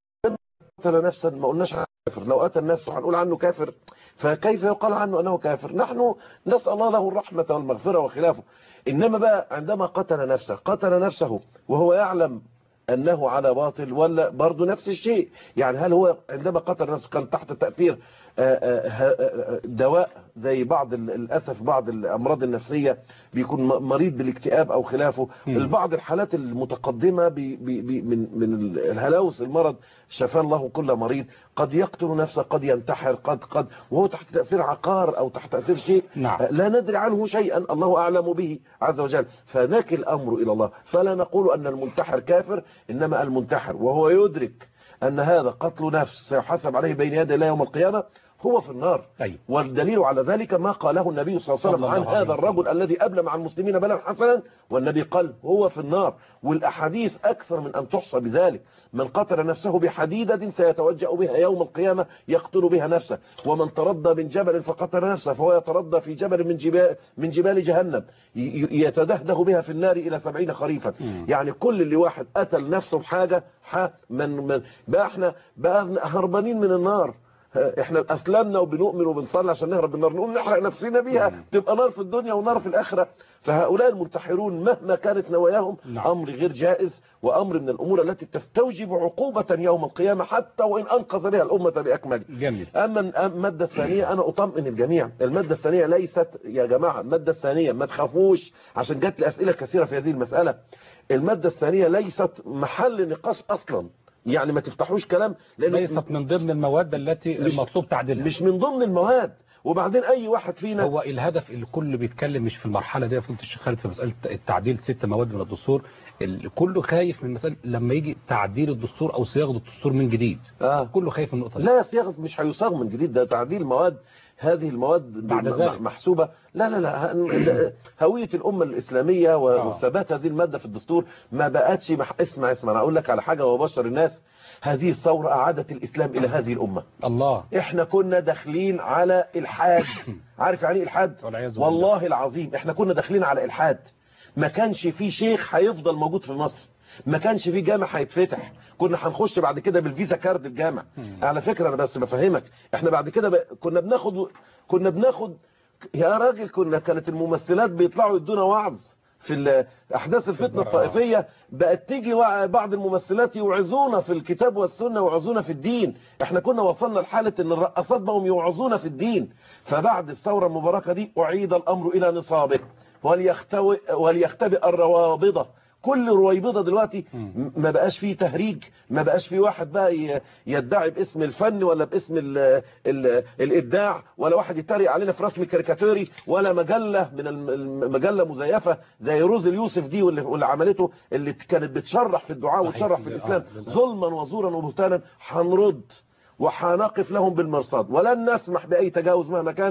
قتل نفسا ما قلناش عنه كافر لو قتل نفسه هنقول عنه كافر فكيف يقال عنه أنه كافر نحن نسأل الله له الرحمة والمغفرة وخلافه إنما بقى عندما قتل نفسه قتل نفسه وهو يعلم أنه على باطل ولا برضه نفس الشيء يعني هل هو عندما قتل نفسه كان تحت تأثير آه، آه، آه، دواء زي بعض ال- للأسف بعض الأمراض النفسية بيكون م- مريض بالاكتئاب أو خلافه مم. البعض الحالات المتقدمة بي بي بي من من الهلاوس المرض شفى الله كل مريض قد يقتل نفسه قد ينتحر قد قد وهو تحت تأثير عقار أو تحت تأثير شيء نعم. لا ندري عنه شيئا الله أعلم به عز وجل فنكل الأمر إلى الله فلا نقول أن المنتحر كافر إنما المنتحر وهو يدرك أن هذا قتل نفس سيحاسب عليه بين يدي الله يوم القيامة هو في النار أيوة. والدليل على ذلك ما قاله النبي صلى الله عليه وسلم صلى عن الله عليه هذا وسلم. الرجل الذي أبلى مع المسلمين بلا حسنا والنبي قال هو في النار والأحاديث أكثر من أن تحصى بذلك من قتل نفسه بحديدة سيتوجأ بها يوم القيامة يقتل بها نفسه ومن تردى من جبل فقتل نفسه فهو يتردى في جبل من جبال, من جبال جهنم ي- ي- يتدهده بها في النار إلى سبعين خريفا مم. يعني كل اللي واحد قتل نفسه بحاجة ح- من من بقى احنا بقى هربانين من النار احنا اسلمنا وبنؤمن وبنصلي عشان نهرب من النار نقوم نحرق نفسنا بيها مم. تبقى نار في الدنيا ونار في الاخره فهؤلاء المنتحرون مهما كانت نواياهم نعم. امر غير جائز وامر من الامور التي تستوجب عقوبه يوم القيامه حتى وان انقذ بها الامه باكملها جميل اما أما الماده الثانيه انا اطمئن الجميع الماده الثانيه ليست يا جماعه الماده الثانيه ما تخافوش عشان جات لي اسئله كثيره في هذه المساله الماده الثانيه ليست محل نقاش اصلا يعني ما تفتحوش كلام لانه ليست من ضمن المواد التي مش- المطلوب تعديلها مش من ضمن المواد وبعدين اي واحد فينا هو الهدف الكل بيتكلم مش في المرحلة دي يا فضيلة الشيخ خالد في مسألة التعديل ست مواد من الدستور الكل خايف من مسألة لما يجي تعديل الدستور أو صياغة الدستور من جديد آه. كله خايف من النقطة دي لا صياغه مش هيصاغ من جديد ده تعديل مواد هذه المواد بعد م- ذلك. محسوبة لا لا لا ه- هوية الأمة الإسلامية و- آه. وثبات هذه المادة في الدستور ما بقتش مح... اسمع اسمع أنا أقول لك على حاجة وبشر الناس هذه الثورة أعادت الإسلام إلى هذه الأمة الله احنا كنا داخلين على الحاد عارف يعني ايه الحاد والعياذ بالله. والله العظيم احنا كنا داخلين على الحاد ما كانش في شيخ هيفضل موجود في مصر ما كانش في جامع هيتفتح كنا هنخش بعد كده بالفيزا كارد الجامع على فكرة انا بس بفهمك احنا بعد كده ب... كنا بناخد كنا بناخد يا راجل كنا كانت الممثلات بيطلعوا يدونا وعظ في ال- احداث الفتنه البراءة. الطائفيه بقت تيجي وع- بعض الممثلات يوعظونا في الكتاب والسنه ويوعظونا في الدين احنا كنا وصلنا لحاله ان الرقصات بقوا يوعظونا في الدين فبعد الثوره المباركه دي اعيد الامر الى نصابه وليختوي وليختبئ الروابضه كل رويبضه دلوقتي م- ما بقاش فيه تهريج ما بقاش فيه واحد بقى ي- يدعي باسم الفن ولا باسم ال ال الابداع ولا واحد يتريق علينا في رسم كاريكاتوري ولا مجله من الم- المجله مزيفه زي روز اليوسف دي واللي, واللي عملته اللي كانت بتشرح في الدعاء صحيح. وتشرح في آه، الاسلام للأسف. ظلما وزورا وبهتانا هنرد وهنقف لهم بالمرصاد ولن نسمح باي تجاوز مهما كان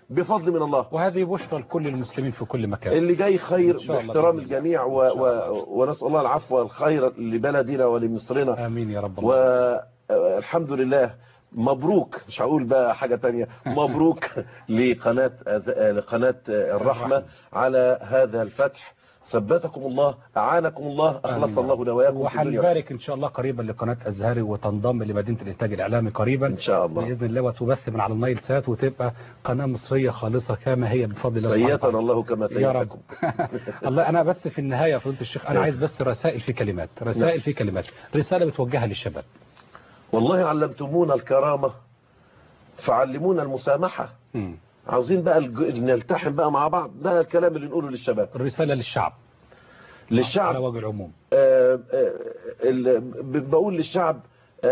بفضل من الله وهذه بشرى لكل المسلمين في كل مكان اللي جاي خير إن شاء الله باحترام بإذن الله. الجميع و... و... ونسأل الله العفو والخير لبلدنا ولمصرنا آمين يا رب الله والحمد لله مبروك مش هقول بقى حاجة تانية مبروك لقناة أز- لقناة الرحمة على هذا الفتح ثبتكم الله أعانكم الله أخلص آمين. الله نواياكم في الدنيا وهنبارك ان شاء الله قريبا لقناه ازهري وتنضم لمدينه الانتاج الاعلامي قريبا ان شاء الله باذن الله وتبث من على النايل سات وتبقى قناه مصريه خالصه كما هي بفضل الله سبحانه سيئتنا وتعالى. الله كما يا رب سيئتكم الله انا بس في النهايه يا فضيله الشيخ انا نعم. عايز بس رسائل في كلمات رسائل في كلمات رساله بتوجهها للشباب والله علمتمونا الكرامة فعلمونا المسامحة مم. عاوزين بقى الج- نلتحم بقى مع بعض ده الكلام اللي نقوله للشباب الرساله للشعب للشعب على وجه العموم آه، آه، ال- ب- بقول للشعب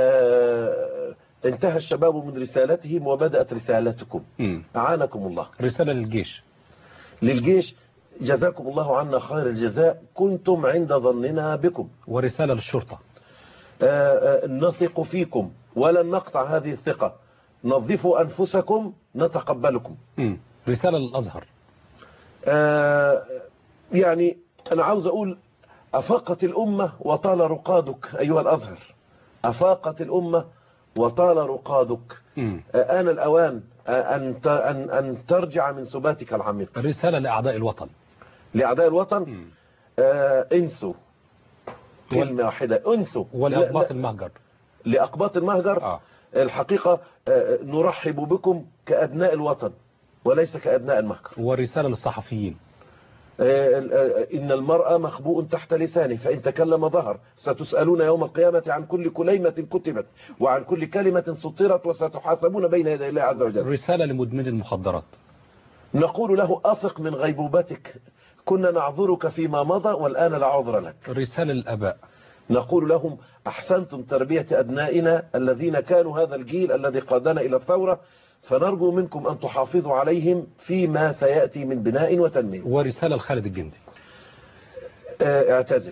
آه، انتهى الشباب من رسالتهم وبدأت رسالتكم مم. أعانكم الله رساله للجيش للجيش جزاكم الله عنا خير الجزاء كنتم عند ظننا بكم ورساله للشرطه آه، آه، نثق فيكم ولن نقطع هذه الثقة نظفوا أنفسكم نتقبلكم مم. رساله للازهر آه، يعني أنا عاوز أقول أفاقت الأمة وطال رقادك أيها الأزهر أفاقت الأمة وطال رقادك مم. آه، آن الأوان آه، أن ت- أن أن ترجع من سباتك العميق رساله لاعداء الوطن لأعداء الوطن آه، انسوا كلمة واحدة انسوا ولاقباط لا- المهجر لأقباط المهجر آه. الحقيقة آه، نرحب بكم كأبناء الوطن وليس كأبناء المهجر ورساله للصحفيين آه، آه، إن المرأة مخبوء تحت لسانه فإن تكلم ظهر ستسألون يوم القيامة عن كل كليمة كتبت وعن كل كلمة سطرت وستحاسبون بين يدي الله عز وجل رساله لمدمن المخدرات نقول له أفق من غيبوبتك كنا نعذرك فيما مضى والآن لا عذر لك رساله للاباء نقول لهم أحسنتم تربية أبنائنا الذين كانوا هذا الجيل الذي قادنا إلى الثورة فنرجو منكم أن تحافظوا عليهم فيما سيأتي من بناء وتنمية ورساله لخالد الجندي آه، اعتزل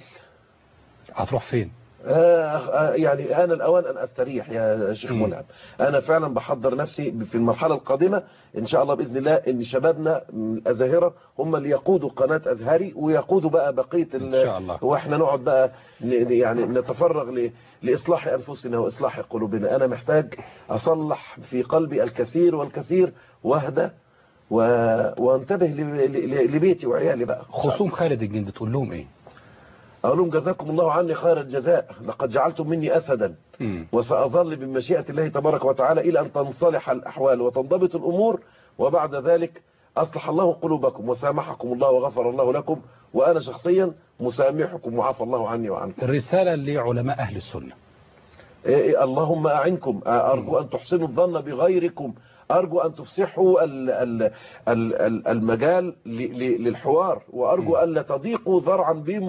هتروح فين آه، آه، يعني أنا الأوان أن أستريح يا شيخ مم. ملعب أنا فعلا بحضر نفسي في المرحلة القادمة إن شاء الله بإذن الله إن شبابنا من الأزاهرة هم اللي يقودوا قناة أزهري ويقودوا بقى بقية إن شاء الله. وإحنا نقعد بقى ن- يعني نتفرغ ل- لإصلاح أنفسنا وإصلاح قلوبنا أنا محتاج أصلح في قلبي الكثير والكثير واهدى و... وانتبه ل- ل- لبيتي وعيالي بقى خصوم خالد الجندي تقول لهم ايه أقول لهم جزاكم الله عني خير الجزاء لقد جعلتم مني أسدا مم. وسأظل بمشيئة الله تبارك وتعالى إلى أن تنصلح الأحوال وتنضبط الأمور وبعد ذلك أصلح الله قلوبكم وسامحكم الله وغفر الله لكم وأنا شخصيا مسامحكم وعفى الله عني وعنكم رساله لعلماء اهل السنه إيه إيه اللهم أعنكم أرجو أن تحسنوا الظن بغيركم أرجو أن تفسحوا ال- ال- ال- ال- المجال ل- ل- للحوار وأرجو أن لا تضيقوا ذرعا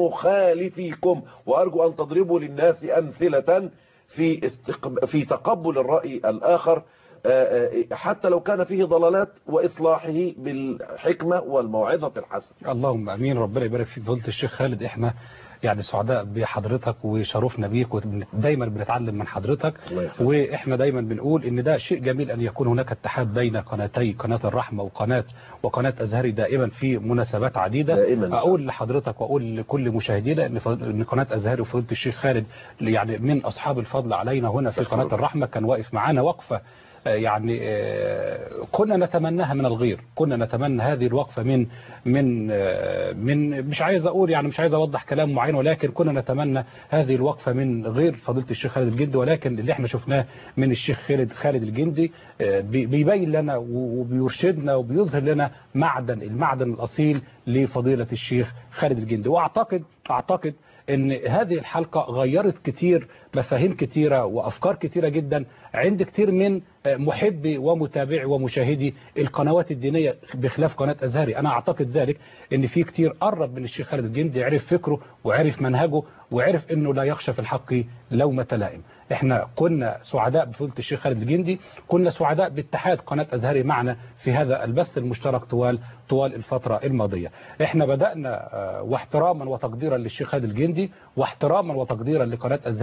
بمخالفيكم وأرجو أن تضربوا للناس أمثلة في استقب... في تقبل الرأي الآخر آه، آه، حتى لو كان فيه ضلالات وإصلاحه بالحكمة والموعظة الحسنة اللهم امين ربنا يبارك فيك فضيله الشيخ خالد احنا يعني سعداء بحضرتك وشرفنا بيك ودايما بنتعلم من حضرتك الله يخليك. واحنا دايما بنقول ان ده شيء جميل ان يكون هناك اتحاد بين قناتي قناه الرحمه وقناه وقناه ازهري دائما في مناسبات عديده دائما إن شاء اقول لحضرتك واقول لكل مشاهدينا ان فض- ان قناه ازهري وفضيله الشيخ خالد يعني من اصحاب الفضل علينا هنا في قناه الرحمه كان واقف معانا وقفه آه، يعني آه، كنا نتمناها من الغير كنا نتمنى هذه الوقفة من من آه، من مش عايز اقول يعني مش عايز اوضح كلام معين ولكن كنا نتمنى هذه الوقفة من غير فضيلة الشيخ خالد الجندي ولكن اللي احنا شفناه من الشيخ خالد خالد الجندي آه، بي- بيبين لنا و- وبيرشدنا وبيظهر لنا معدن المعدن الاصيل لفضيلة الشيخ خالد الجندي واعتقد اعتقد ان هذه الحلقة غيرت كتير مفاهيم كتيرة وافكار كتيرة جدا عند كتير من محبي ومتابعي ومشاهدي القنوات الدينية بخلاف قناة ازهري انا اعتقد ذلك ان في كتير قرب من الشيخ خالد الجندي عرف فكره وعرف منهجه وعرف انه لا يخشى في الحق لومة لائم احنا كنا سعداء بفضيلة الشيخ خالد الجندي كنا سعداء باتحاد قناة ازهري معنا في هذا البث المشترك طوال طوال الفترة الماضية احنا بدأنا آه، واحتراما وتقديرا للشيخ خالد الجندي واحتراما وتقديرا لقناة ازهري اللي بنعملها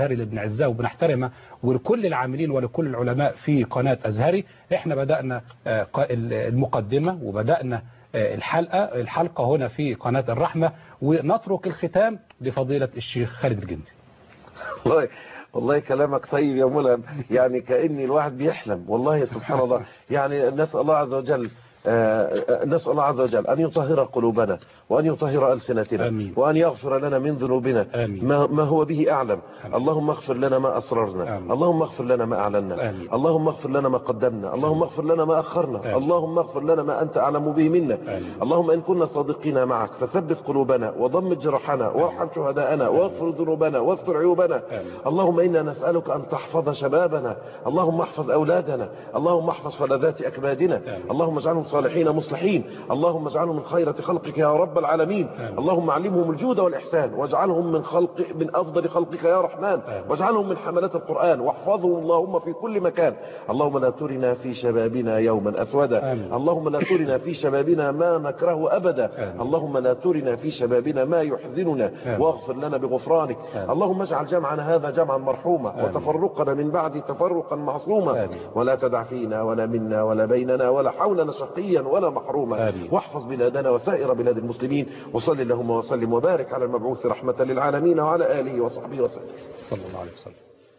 بنعزها وبنحترمها ولكل العاملين ولكل العلماء في قناة أزهري احنا بدأنا آه، ق- المقدمة وبدأنا آه، الحلقة الحلقة هنا في قناة الرحمة ونترك الختام لفضيلة الشيخ خالد الجندي والله والله كلامك طيب يا ملهم يعني كأني الواحد بيحلم والله سبحان الله يعني نسأل الله عز وجل آه، نسأل الله عز وجل أن يطهر قلوبنا وأن يطهر ألسنتنا آمين. وأن يغفر لنا من ذنوبنا آمين. ما, ما هو به أعلم اللهم اغفر لنا ما أسررنا اللهم اغفر لنا ما أعلنا آمين. اللهم اغفر لنا ما قدمنا اللهم اغفر لنا ما أخرنا اللهم اغفر لنا ما أنت أعلم به منا اللهم إن كنا صادقين معك فثبت قلوبنا وضمد جرحنا وارحم شهداءنا واغفر ذنوبنا واستر عيوبنا اللهم إنا نسألك أن تحفظ شبابنا اللهم احفظ أولادنا اللهم احفظ فلذات أكبادنا اللهم اجعلهم صالحين مصلحين اللهم اجعلهم من خيرة خلقك يا رب العالمين اللهم علمهم الجود والإحسان واجعلهم من خلق من أفضل خلقك يا رحمن واجعلهم من حملة القرآن واحفظهم اللهم في كل مكان اللهم لا ترنا في شبابنا يوما أسودا اللهم لا ترنا في شبابنا ما نكره أبدا اللهم لا ترنا في شبابنا ما يحزننا واغفر لنا بغفرانك اللهم اجعل جمعنا هذا جمعا مرحوما وتفرقنا من بعد تفرقا معصوما ولا تدع فينا ولا منا ولا بيننا ولا حولنا شقيا ولا محروما واحفظ بلادنا وسائر بلاد المسلمين وصل اللهم وسلم وبارك على المبعوث رحمة للعالمين وعلى آله وصحبه وسلم صلى الله عليه وسلم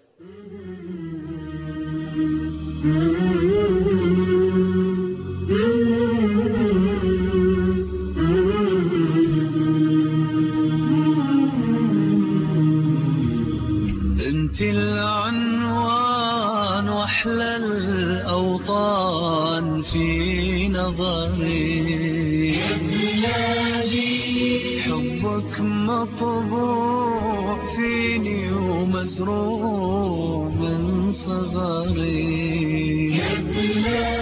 انت العنوان واحلى الاوطان في نظري حبك مطبوع فيني ومزروع من صغري